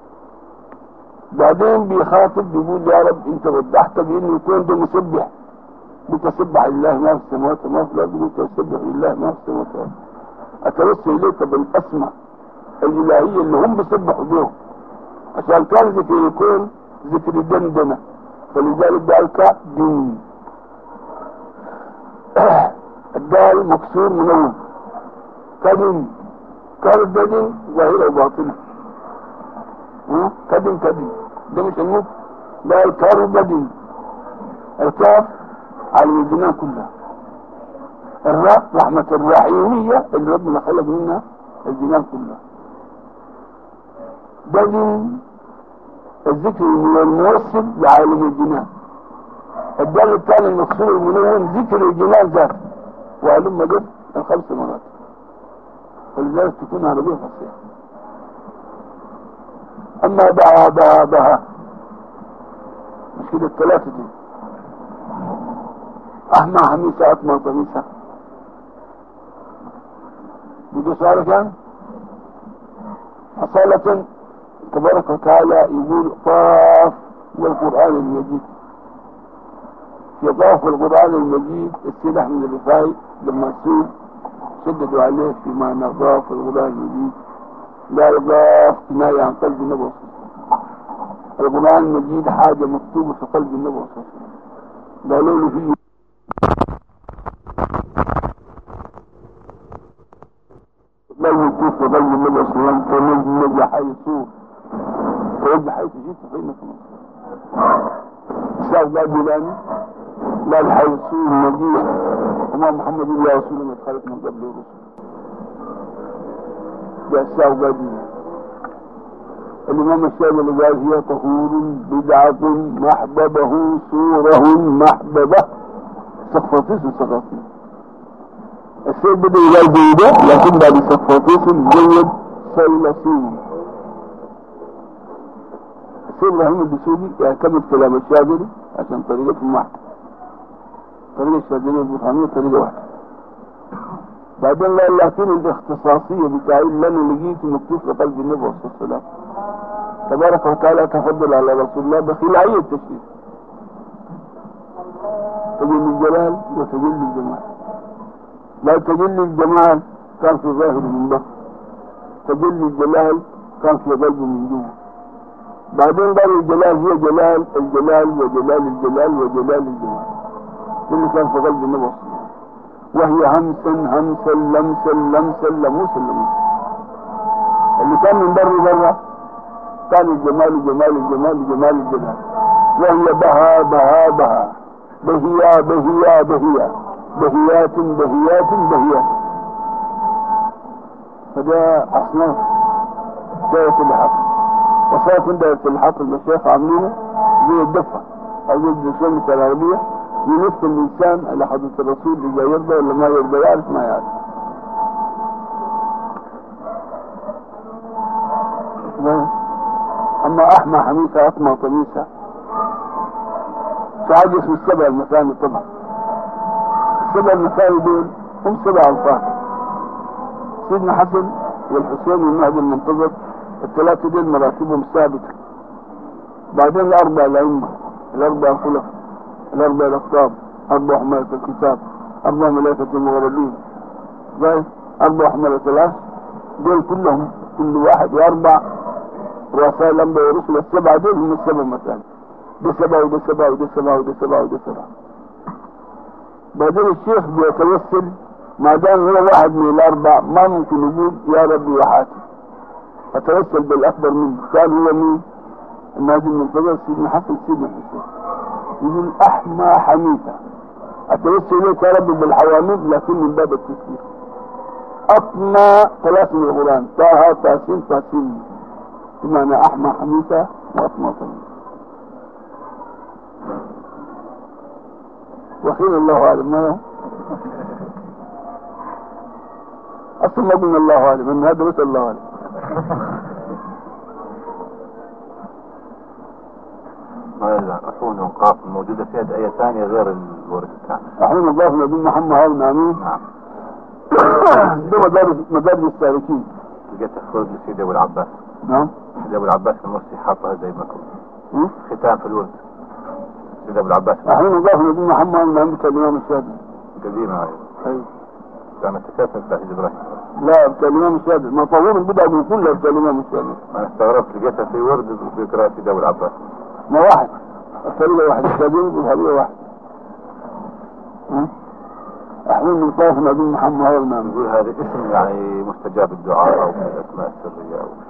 [SPEAKER 1] بعدين بيخاطب بيقول يا رب أنت وضحت بأن الكون ده مسبح متسبح لله ما في السماوات وما في الأرض متسبح لله ما في السماوات والأرض أتوسل إليك بالأسماء الإلهية اللي هم بيسبحوا بيهم عشان كان ذكر يكون ذكر دندنة فلذلك قال كدن الدال مكسور منون كدن كان الدين ظاهرة وباطنة ها؟ كدن كدن ده مش النوت ده الكار بدن الكاف على الجنان كلها الراء رحمة الرحيمية اللي ربنا خلق منها الجنان كلها بدن الذكر الموصل لعالم الجنان الدال الثاني المقصود المنون ذكر الجنان ذاته وهلم جد الخمس مرات ولذلك تكون عربية فصيحة أما دعا دعا دعا مش كده الثلاثة دي أحمى حميسة أطمى طميسة بده سؤال كان أصالة تبارك وتعالى يقول طاف والقرآن المجيد في طاف القرآن المجيد السيد أحمد الرفاعي لما سئل شددوا عليه في معنى ضاف الغلام الجديد لا يضاف كناية عن قلب النبي القرآن المجيد حاجة مكتوبة في قلب النبي صلى الله عليه وسلم قالوا له فيه لا يكون في قلب النبي صلى الله عليه وسلم تنجي حيث تنجي حيث جئت فإنك مصر الشيخ قال جيلاني قال حيث النبي وما محمد إلا رسول خلق من قبل الرسل ده الشيخ قال جيلاني الإمام الشافعي اللي قال هي طهور بدعة محببه سوره محببة صفاطيس صفاطيس السيد بدأ يقال بيده لكن بعد صفاطيس جيد سيلسين السيد إبراهيم الدسوقي يعتمد كلام الشاذلي عشان طريقتهم واحدة طريقة الشاذلي والبرهانية طريقة واحدة بعدين قال لكن الاختصاصية بتاعي اللي انا لقيته مكتوب في قلب النبي صلى الله عليه وسلم تبارك وتعالى تفضل على رسول الله بخلاعية التشريف تجلي الجلال وتجلي الجمال لا تجلي الجمال كان في ظاهر من بطن تجلي الجلال كان في قلب من جوه بعدين قال الجلال هي جلال الجلال وجلال الجلال وجلال الجمال كل كان في قلب النبي صلى الله عليه وسلم وهي همسا همسا لمسا لمسا لموسا لموسا اللي كان من بر برا كان الجمال جمال الجمال جمال الجمال وهي بها بها بها بهيا بهيا بهيا بهيات بهيات بهيات فده أصناف دائرة الحق وصارت دائرة الحق المشايخ عاملينه زي الدفة أو زي الدشامة العربية يلف الإنسان على حضرة الرسول إذا يرضى ولا ما يرضى يعرف ما يعرف أما أحمى حميسة أطمى طميسة سعاد اسم السبع المثاني طبعا السبع المثاني دول هم سبع ألفاظ سيدنا حسن والحسين والمهدي المنتظر الثلاثة دول مراتبهم ثابتة بعدين الأربع الأئمة الأربع الخلفاء الأربع الأقطاب أربع حملة الكتاب أربع ملائكة المغربين طيب أربع حملة العرش دول كلهم كل واحد وأربع رؤساء الأنبياء والرسل السبعة دول هم السبع مثلا ده سبعة وده سبعة وده سبعة وده سبعة وده سبعة بعدين الشيخ بيتوسل ما دام هو واحد من الأربع ما ممكن يقول يا ربي وحاتي أتوسل بالأكبر منه كان هو مين؟ النادي المنتظر سيدنا حسن سيدنا حسين يقول أحمى حميدة أتوسل إليك يا ربي بالحواميد لكن من باب التسليم أطمى ثلاث من القرآن طه تاسين تاسين بمعنى أحمى حميدة وأطمى طمي وحين الله أعلم ما هو أصلا ما قلنا الله أعلم إن هذا بس الله أعلم
[SPEAKER 2] ما أحون وقاف موجودة فيها آية ثانية غير الورد الثاني
[SPEAKER 1] أحيانا الله نبي محمد هارون آمين
[SPEAKER 2] نعم
[SPEAKER 1] ده مدارج مدارج السالكين
[SPEAKER 2] لقيتها في ورد سيدي أبو العباس
[SPEAKER 1] نعم
[SPEAKER 2] سيدي أبو العباس المرسي حاطها زي ما كنت
[SPEAKER 1] م?
[SPEAKER 2] ختام في الورد سيدي أبو العباس
[SPEAKER 1] أحيانا الله نبي محمد هارون آمين بتاع الإمام الشافعي
[SPEAKER 2] قديمة هاي
[SPEAKER 1] أيوة.
[SPEAKER 2] كانت تكافئ بتاع سيدي إبراهيم
[SPEAKER 1] لا بتاع الإمام الشافعي ما طابور البدع من كلها بتاع الإمام الشافعي
[SPEAKER 2] أنا استغربت لقيتها في ورد بيقرأ سيدي أبو العباس
[SPEAKER 1] ما واحد الطريقة واحد الشافعي والطريقة واحد م? أحيانا من طاف نبي محمد هارون آمين
[SPEAKER 2] نقول هذا اسم يعني مستجاب الدعاء أو من الأسماء السرية أو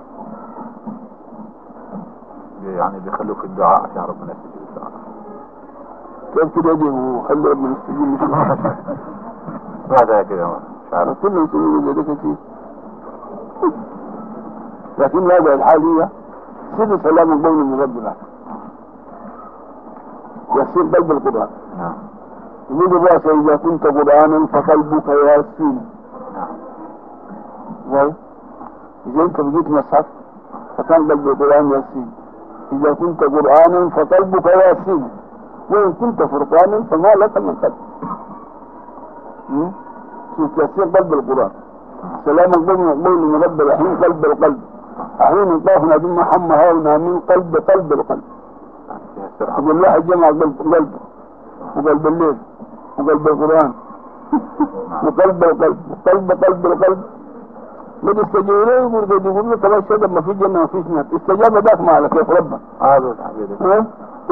[SPEAKER 2] شيء يعني بيخلوه في الدعاء عشان ربنا يستجيب الدعاء
[SPEAKER 1] كيف كده يجي وخلي ربنا يستجيب مش
[SPEAKER 2] هذا كذا مش عارف
[SPEAKER 1] كلنا نسوي زي ده كتير لكن هذا الحالية سر سلام القول من رب العالمين يسير قلب القرآن
[SPEAKER 2] نعم
[SPEAKER 1] يقول الرأس إذا كنت قرآنا فقلبك ياسين
[SPEAKER 2] نعم
[SPEAKER 1] زي إذا أنت بقيت مصحف فكان قلب القرآن ياسين إذا كنت قرآنا فقلبك ياسين وإن كنت فرقانا فما لك من قلب م? في تأثير قلب القرآن سلام القلب مقبول من رب الرحيم قلب القلب أحيانا طاف نبي محمد هارنا من قلب قلب القلب
[SPEAKER 2] فيها سرعة
[SPEAKER 1] يقول الواحد جمع قلب قلبه وقلب الليل وقلب القرآن وقلب القلب وقلب قلب القلب قد استجيبوا له يقول قد يقول له طب الشهد ما في جنة ما فيش نار استجاب ذاك ما على كيف ربك
[SPEAKER 2] هذا الحبيب
[SPEAKER 1] ها؟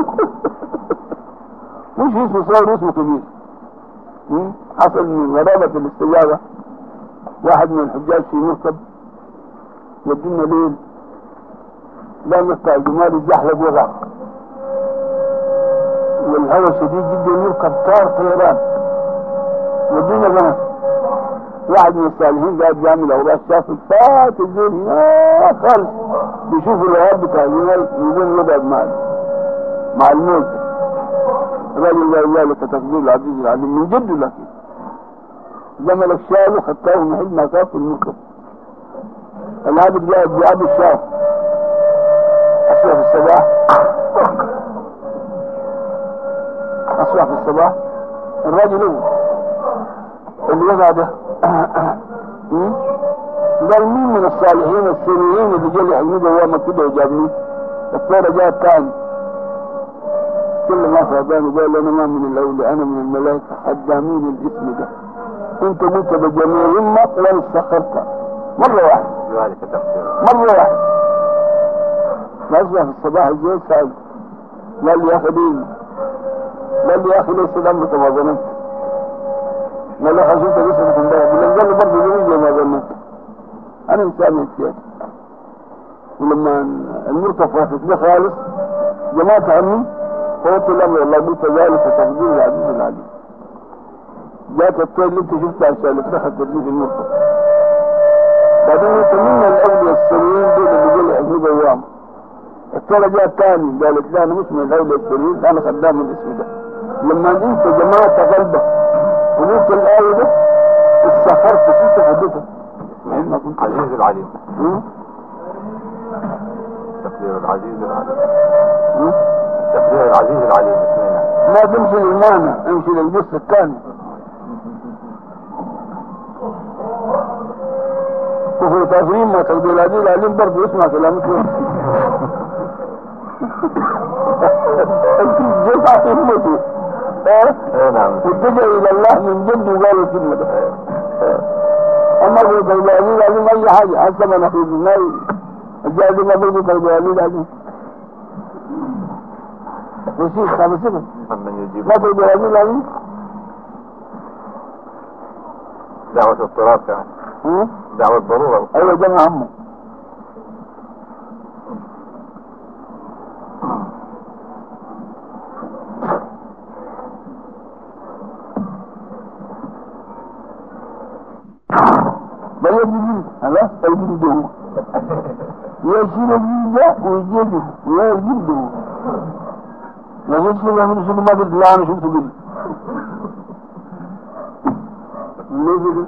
[SPEAKER 1] مش اسمه صغير اسمه كبير مم؟ حصل من غرابة الاستجابة واحد من الحجاج في مركب ودينا ليل لا مقطع الجمال الزحلق وغرق والهواء شديد جدا يركب طار طيران ودينا بنات واحد من الصالحين قاعد بيعمل اوراق شاف فات الزول هناك خالص بيشوف الوهاب بتاع الجمال يقوم يقعد مع مع الموت الراجل قال ذلك تقدير العزيز العليم من جد لكن جملك شاله خطاه محل ما كان في المركب العابد قاعد بيعبد الشاف أصبح في الصباح أصبح في الصباح الراجل هو اللي وقع ده مم؟ قال مين من الصالحين السريين اللي جالي حقيقة هو كده وجابني الطيرة جاءت تاني كل ما فاداني قال انا ما من الاولياء انا من الملائكة حدامين الاسم ده انت قلت بجميع همك ولا استخرت مرة واحدة
[SPEAKER 2] ذلك تفسير
[SPEAKER 1] مرة واحدة ما اصبح في الصباح الزول سأل قال لي يا اخي دين قال لي يا اخي ليس الامر كما ظننت قال لي خشيت ليس في امبارح بالله قال لي برضه جميل زي ما ظننت انا انسان احتياج ولما المركب فاتت لي خالص جمعت عني فقلت الامر والله قلت ذلك تقدير العزيز العليم جات الطير اللي انت شفتها عشان اتخذت تدريب المركب بعدين انت من الاولياء السريين دول اللي جالي حزمي قوام الطيرة جاءت تاني قالت لا انا مش من الاولياء السريين انا خدام الاسم ده لما انت جمعت قلبك وقلت الايه ده استخرت شفت حدتها مع انك كنت
[SPEAKER 2] عزيز العليم
[SPEAKER 1] مم؟
[SPEAKER 2] تقدير العزيز العليم
[SPEAKER 1] مم؟
[SPEAKER 2] تقدير العزيز العليم اسمنا
[SPEAKER 1] ما تمشي للمعنى امشي للجثة الثاني كفر تفريم ما تقدر العزيز العليم برضه اسمع كلامك جزء همته ها؟
[SPEAKER 2] اي نعم
[SPEAKER 1] واتجه الى الله من جد وقال الكلمه ده اما هو تقدر العزيز العليم اي حاجه حتى ما نخرج النار الجاهز ما برضه تقدر العزيز العليم وشيخ خمس سنة
[SPEAKER 2] من يجيب
[SPEAKER 1] ما تقدر العزيز العليم
[SPEAKER 2] دعوة اضطراب يعني
[SPEAKER 1] ها؟
[SPEAKER 2] دعوة ضرورة
[SPEAKER 1] ايوه جمع همه بل يجي خلاص الجلد هو يشيل الجلد ويجلده ويجلده ما جيتش من شنو ما قلت لا انا شفته قلت ليه كده؟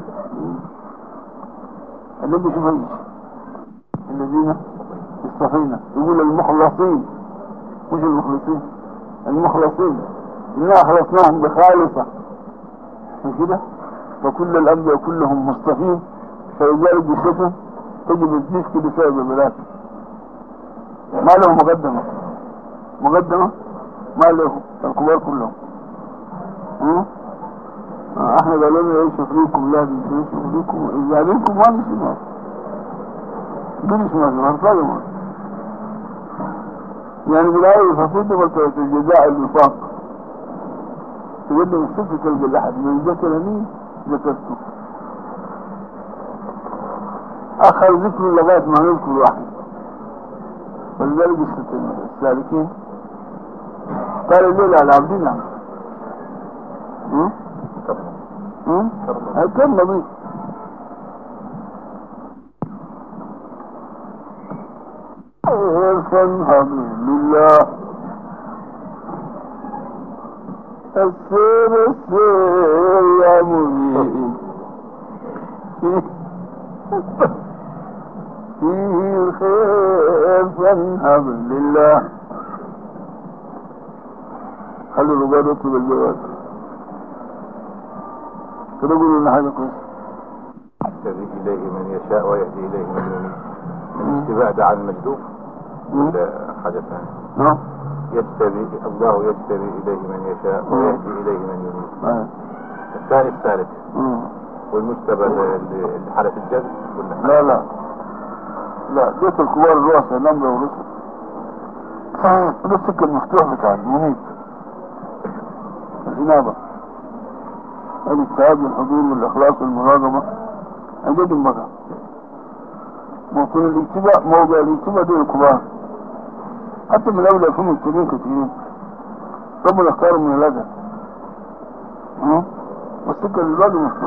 [SPEAKER 1] النبي شوف ايش الذين اصطفينا يقول المخلصين مش المخلصين المخلصين إنا أخلصناهم بخالصة مش كده فكل الأنبياء كلهم مصطفين فلذلك بصفة تجب الزفك بسبب الملاك ما له مقدمة مقدمة ما له الكبار كلهم ها؟ آه، احنا قالوا لنا ايش فيكم لا تنسوا فيكم اذا منكم ما نسمع دول اسمها زمان طالما يعني بالآية فصلت مرتبة الجزاء الوفاق تقدم الصفة تلقى الأحد من ذكرني ذكرته آخر ذكر لغاية ما نذكر واحد فلذلك السالكين قال الليل على عبدنا ها؟ ها؟ كم نظيف فانهض لله السير السير يا مبين فيه الخير فانهض لله خلوا الرجال يطلب الجواز كده يقولوا لنا حاجه كويسه
[SPEAKER 2] يهتدي إليه من يشاء ويهدي إليه من ينيب الاستبعاد عن المجذوب ولا حاجة ثانية
[SPEAKER 1] ها
[SPEAKER 2] يجتبي الله يجتبي إليه من يشاء ويهدي إليه من ينيب
[SPEAKER 1] آه.
[SPEAKER 2] الثاني الثالث
[SPEAKER 1] آه.
[SPEAKER 2] والمشتبه اللي اللي حالة الجد ولا
[SPEAKER 1] لا لا لا ديت الكبار الرؤساء نمرة ورسل ده السكة المفتوح بتاع المميت الإنابة الاجتهاد والحضور والإخلاص والمراقبة أجد بقى موطن الاجتباء موضع الاجتباء دول الكبار حتى من الأولى في مبتدئين كثيرين ربنا اختارهم من الأجل ها؟ والسكة للراجل مفتوح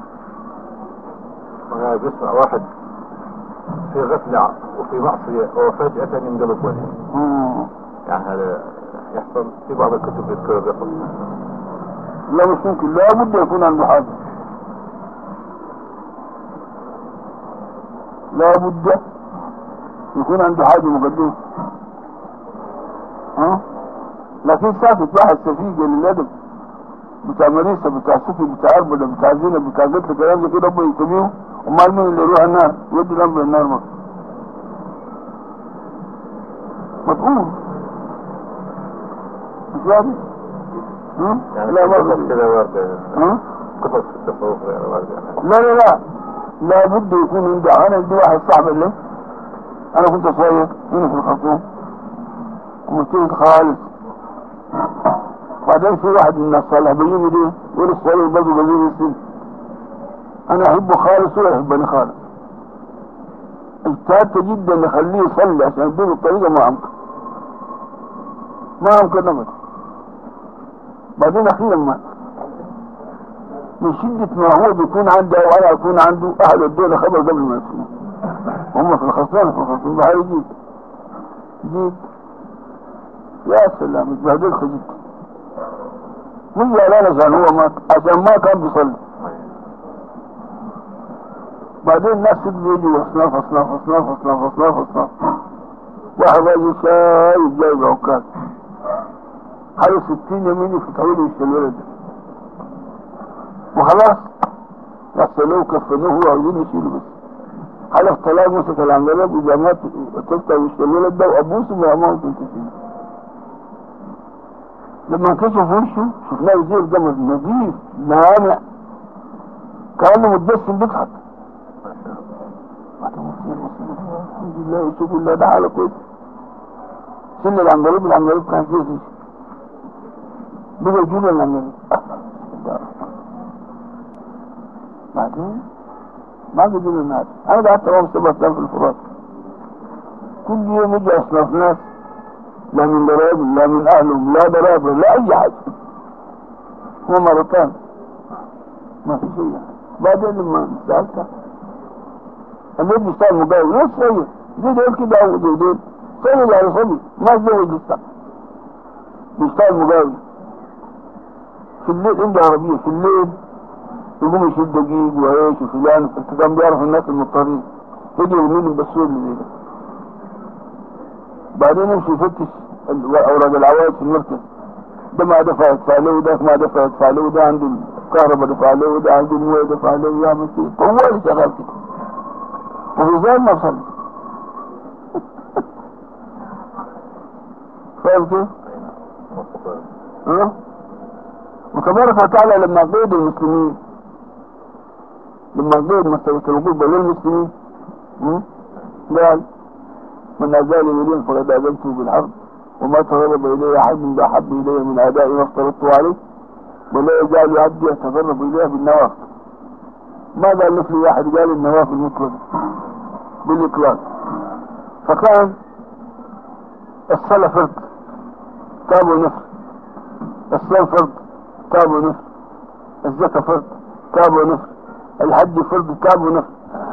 [SPEAKER 2] أنا بسمع واحد في غفلة وفي معصية وفجأة ينقلب وجهه
[SPEAKER 1] مم.
[SPEAKER 2] يعني هذا يحصل في بعض الكتب يذكر الرقم
[SPEAKER 1] لا مش ممكن لا بد يكون عنده حاجة لا بد يكون عنده حاجة مقدمة ها لكن ساكت واحد سفيق للأدب بتاع مريسة بتاع صوفي بتاع عربدة بتاع زينة بتاع قتل كلام زي كده ربنا يسميه امال مين اللي يروح النار يودي الامر النار ما مطعوم مش واضح ها؟
[SPEAKER 2] يعني
[SPEAKER 1] لا
[SPEAKER 2] في
[SPEAKER 1] ما
[SPEAKER 2] قصص
[SPEAKER 1] في.
[SPEAKER 2] كذا واردة
[SPEAKER 1] ها؟
[SPEAKER 2] قصص في التصوف غير واردة يعني
[SPEAKER 1] لا لا لا لا بد يكون عندي انا عندي واحد صاحب اللي انا كنت صغير هنا في الخرطوم ومجتهد خالص بعدين في واحد من الناس صالح بيجي دي يقول الصغير برضه قليل السن انا احبه خالص ولا يحبني خالص اجتهدت جدا اخليه يصلي عشان اديله الطريقه ما امكن ما امكن ابدا بعدين اخيرا مات من شدة ما هو بيكون عنده او انا اكون عنده اهل الدولة خبر قبل ما يسمع هم في الخصمان في الخصمان بحالي جيت جيت يا سلام اتبهدلت جدا مش زعلان عشان هو مات عشان ما كان بيصلي بعدين الناس تبدو يجوا اصناف اصناف اصناف اصناف اصناف اصناف واحد راجل شايب جايب عكاز حوالي 60 يمين يفتحوا له وش الولد ده وخلاص غسلوه كفنوه وعاوزين يشيلوا بس حلف طلاق مسك العنقلب اذا مات تفتح وش الولد ده وابوسه ما ممكن تشيله لما انكشف وشه شفناه وزير دم نظيف ناعم كانه متجسم بيضحك بعد ما وزير وصل الحمد لله وشوفوا الله ده حاله كويس سن العنقلب العنقلب كان فيه فيه بقى جيل العنقلب بعدين ما قدرنا الناس انا قعدت معهم سبع ايام في الفرات كل يوم يجي اصناف ناس لا من ضرائب لا من اهلهم لا ضرائب لا اي حاجه هو مرتان ما في شيء بعدين لما سالته البيت بيشتغل مقاول نص صغير زي دول كده او زي دول صغير على صبي ما تزوج لسه بيشتغل مقاول في الليل عنده عربيه في الليل يقوم يشيل دقيق وعيش وفلان كان بيعرف الناس المضطرين يجي يرميهم بالسوق اللي زي ده بعدين يمشي يفتش ال- اوراق العوائد في المركز ده ما دفع يدفع له وده ما دفع يدفع له وده عنده الكهرباء دفع له وده عنده المويه دفع له ويعمل كده طوال شغال كده وفي ذلك ما صلي فاهم كيف؟ ها؟ وتبارك وتعالى لما قيد المسلمين لما قيد مسألة الوقوف بين المسلمين م? قال من أزال وليا فقد أذنته بالحرب وما تقرب إلي أحد من أحب إلي من أداء ما افترضته عليه ولا يزال عبدي يتقرب إليه بالنوافل ما قال مثل واحد قال النوافل مطلقة بالإطلاق فكان الصلاة فرض تاب ونفر الصيام فرض تاب ونفر الزكاة فرض تاب ونفر الحج فرض تاب ونفر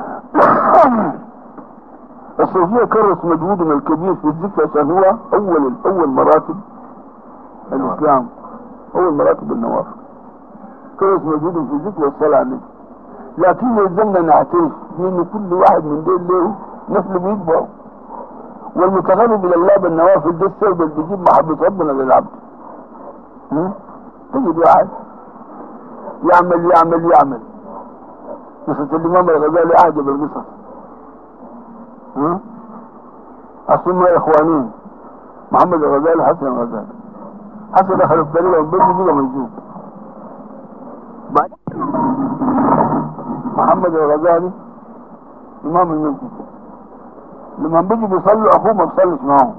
[SPEAKER 1] الصوفية كرس مجهودهم الكبير في الذكر عشان هو أول أول مراتب الإسلام أول مراتب النوافل كرس مجهودهم في الذكر والصلاة على النبي لكن يلزمنا نعترف بأن كل واحد من دول له نفل بيتبعه والمتغرب إلى الله بالنوافل ده السبب اللي بيجيب محبة ربنا للعبد ها؟ تجد واحد يعمل يعمل يعمل قصة الإمام الغزالي أعجب القصص ها؟ أصل ما إخوانين محمد الغزالي حسن الغزالي حسن دخل الطريقة وبدي بقى مجذوب بعد محمد الغزالي إمام المسجد لما بيجي بيصلوا أخوه ما بيصليش معاهم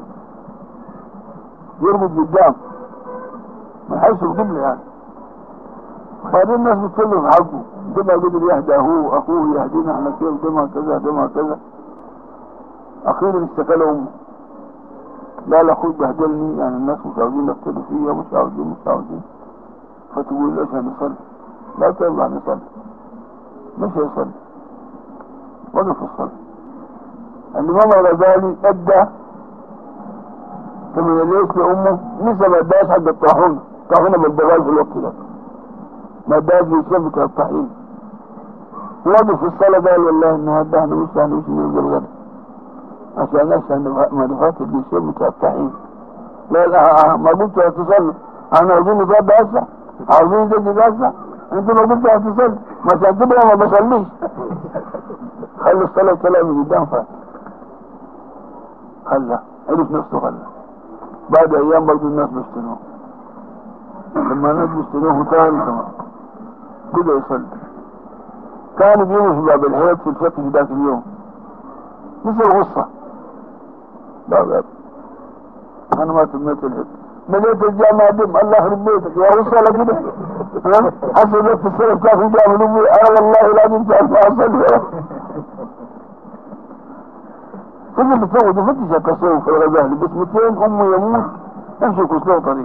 [SPEAKER 1] يربط قدام من حيث القبلة يعني بعدين الناس بتصلي في حقه ده ما قدر يهدى هو أخوه يهدينا احنا كيف ده ما كذا ده ما كذا أخيرا استقال أمه لا لا أخوك بهدلني يعني الناس مش عاوزين يقتلوا فيا مش عاوزين مش عاوزين فتقول ليش هنصلي لا تطلع نصلي مش هيصلي وقف الصلاة الإمام الغزالي أدى ثمن ليش لأمه لسه ما اداش حق الطاحون طاحونة بالبغال في الوقت ده ما اداش للشيخ بتاع الطحين وقف في الصلاة قال والله إن هذا احنا مش هنمشي نلقى الغد عشان نفسه ما دفعت للشيخ بتاع الطحين لا لا ما قلت هتصلوا انا عاوزين نتوضى هسه عاوزين نجدد هسه انتوا لو قلت هتصلوا ما تعتبر ما بصليش خلي الصلاة كلام قدام فات خلى عرف نفسه خلى بعد ايام برضه الناس بيشتروه لما الناس بيشتروه ثاني كمان بدا يصلي كان بيجي في باب الحيط في الفقه في ذاك اليوم مثل الغصة باب انا ما تميت الحيط مليت الجامعة دم الله يخرب بيتك يا غصة ولا كده ها حسب لك السلف كافي جامعة دم انا والله لازم تعرف اصلي كل اللي تسوي تفتش التصوف في الغزالي بس 200 امه يموت امشي كسلوه طريق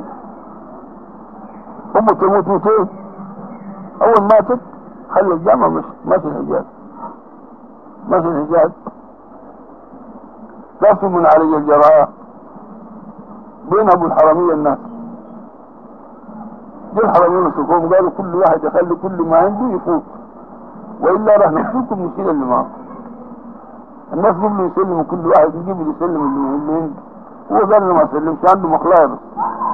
[SPEAKER 1] امه تموت 200 اول ماتت خلي الجامعة مش ماشي الحجاز ماشي الحجاز قسم من علي الجراء بين ابو الحرمية الناس دي الحرمية مسكوهم قالوا كل واحد يخلي كل ما عنده يفوت والا راح نقتلكم نشيل اللي معه الناس قبلوا يسلموا كل واحد يجيب يسلم اللي اللي عنده هو قال له ما سلمش عنده مخلايا بس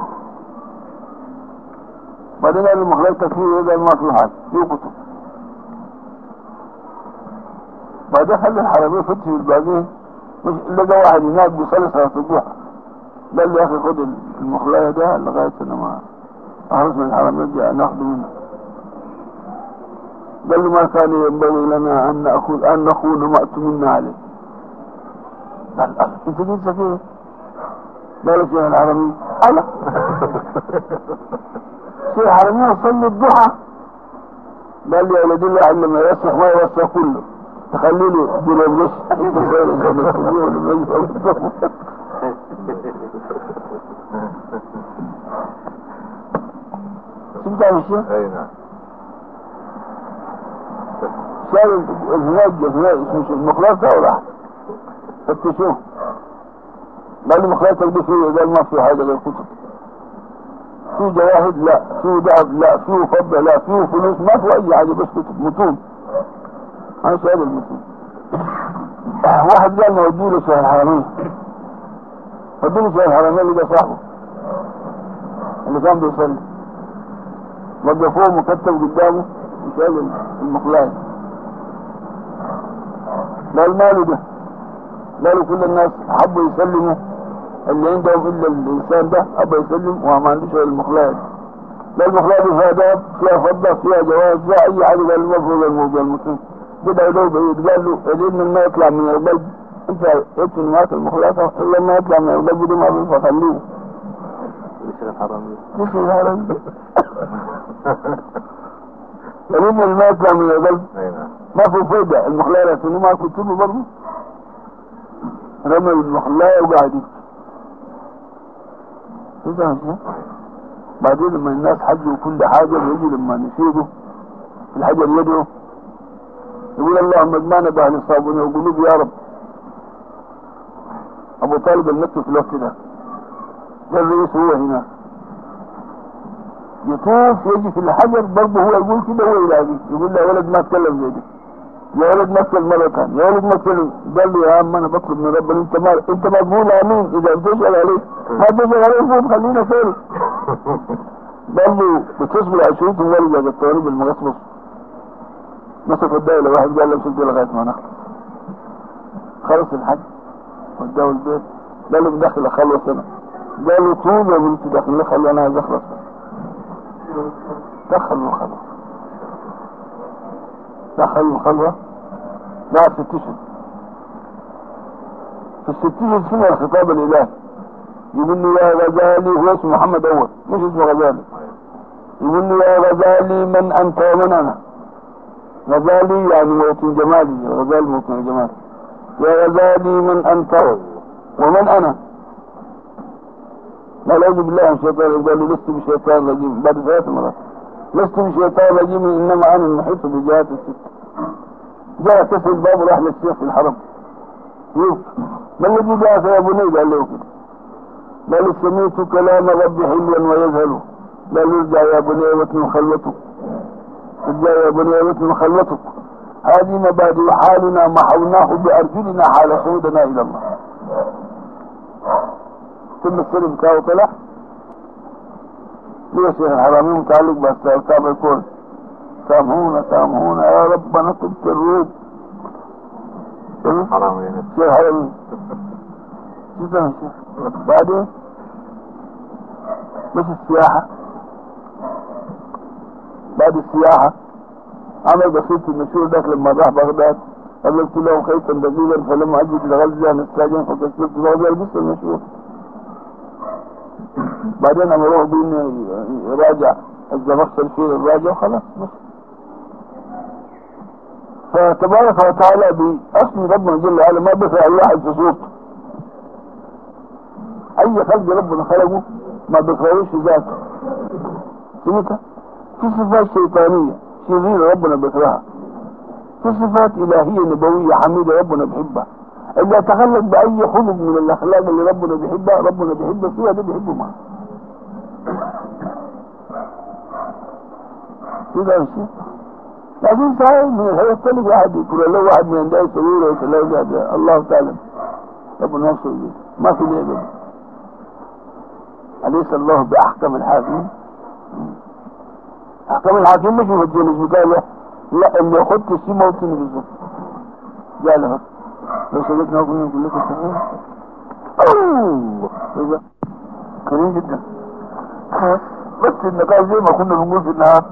[SPEAKER 1] بعدين قال له مخلايا تكفيه قال ما في حاجه يقتل بعدين خلي الحرامية فتش الباقيين مش لقى واحد هناك بيصلي صلاة الضحى قال لي يا اخي خد المخلايا ده لغاية انا ما اخلص من الحرامية دي ناخده منه قال له ما كان ينبغي لنا ان ناخذ ان نخون ما اؤتمنا عليه قال أه انت جيت سفيه قال له شيخ الحرمية انا شيخ الحرمية صلي الضحى قال لي يا ولدي الله لما يوسخ ما يوسخ كله تخلي له دول انت سمعت عن الشيخ؟
[SPEAKER 2] اي نعم
[SPEAKER 1] شال الهناج الهناج اسمه شو المخلاط ده ولا أحد؟ فتشوه قال لي مخلاطك دي فيه قال ما في حاجه غير كتب فيه جواهد لا فيه ذهب لا فيه فضه لا فيه فلوس ما في اي حاجه بس كتب متون انا سؤال المتون واحد قال نوديه له شيخ الحرمين وديه له شيخ الحرمين اللي ده صاحبه اللي كان بيصلي وقفوه مكتب قدامه وشال المخلاط قال ماله ده قالوا كل الناس حبوا يسلموا اللي عندهم الا الانسان ده ابى يسلم وما عندوش غير المخلاط لا المخلاط فيها ذهب فيها فضه فيها جواز فيها اي حاجه قال المفروض الموضوع المسلم كده يدور بعيد قال له الابن ما يطلع من القلب انت ابن معاك المخلاط الا ما يطلع من القلب ده ما بينفع خليه
[SPEAKER 2] الشيخ الحرامي
[SPEAKER 1] ليش الهرم الابن ما يطلع من القلب
[SPEAKER 2] اي نعم
[SPEAKER 1] ما في فايدة المخلاية لكنه ما كنت له برضه رمى المخلاية وقاعد يبكي ايه ده يا شيخ؟ بعدين لما الناس حجوا كل حاجة بيجي لما نسيبه الحجر يدعو يقول اللهم اجمعنا باهل الصابون وقلوب يا رب ابو طالب المكي في الوقت ده ده الرئيس هو هناك يطوف يجي في الحجر برضه هو يقول كده هو يلاقيه يقول له يا ولد ما تكلم زي ده يا ولد ما تكلم مرة ثانية يا ولد ما تكلم قال له يا عم انا بطلب من ربنا انت ما انت مقبول امين اذا بتسال عليه ما تسال عليه فوق خلينا فين قال له بتصبر على شروط الوالد يا دكتور بالمغصبص مسك الدولة واحد قال له امسك دي لغاية ما نخلص خلص الحج وداه البيت قال له بدخل اخلص انا قال له طول يا بنتي داخل لك قال له انا عايز اخلص دخل وخلص دخل الخلوة لا ست اشهر في الست اشهر سمع الخطاب الالهي يقول له يا غزالي هو اسمه محمد اول مش اسمه غزالي يقول له يا غزالي من انت ومن انا غزالي يعني موطن جمالي غزالي موطن جمالي يا غزالي من انت ومن انا لا اعوذ بالله من الشيطان الرجيم قال له لست بشيطان رجيم بعد ثلاث مرات لست بشيطان رجيم انما انا المحيط بجهات الست جاء كسر الباب وراح للشيخ في الحرم شوف ما الذي جاء يا بني قال له كده قال سمعت كلام ربي حلوا ويذهل قال ارجع يا بني واتن خلوتك ارجع يا بني واتن خلوتك هذه مبادئ حالنا محوناه بارجلنا حال صعودنا الى الله ثم السر بتاعه طلع ليه يا شيخ الحرامي متعلق باستاذ يكون سامحونا سامحونا يا رب انا كنت الروب
[SPEAKER 2] حرام علينا
[SPEAKER 1] شيخ الحرامي شو ده يا شيخ بعدين مش السياحة بعد السياحة عمل بسيط المشهور ذاك لما راح بغداد قلبت له خيطا دقيقا فلما اجد لغزة الساجين فكسرت بغداد بس المشهور بعدين امروه بانه يراجع الزمخشري في الراجع وخلاص بس فتبارك وتعالى باسم ربنا جل وعلا ما بث الواحد في صوته اي خلق ربنا خلقه ما بيخلوش ذاته سمعت في صفات شيطانية شريرة ربنا بيكرهها في صفات إلهية نبوية حميدة ربنا بيحبها اللي يتخلق بأي خلق من الأخلاق اللي ربنا بيحبها ربنا بيحبها فيها ده بيحبه معاه كده يا شيخ لكن صحيح من الحياة تلك واحد يقول له واحد من عندها سرور ويتلاقى الله تعالى ربنا يوصل بيه ما في لعبة أليس الله بأحكم الحاكمين أحكم الحاكمين مش مفجين مش بتاع لا اللي يخط السي موطن بالظبط جاء له لو سجدنا وقلنا نقول لكم صحيح أوه كريم جدا بس النقاش زي ما كنا بنقول في النهار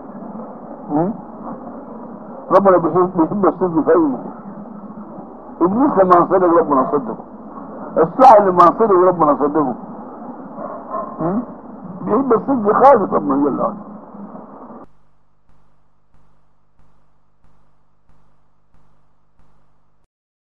[SPEAKER 1] ربنا بيحب بيحب الصدق في أي مكان إبليس لما انصدق ربنا صدقه الساعة اللي ما انصدق ربنا صدقه بيحب الصدق خالص ربنا جل وعلا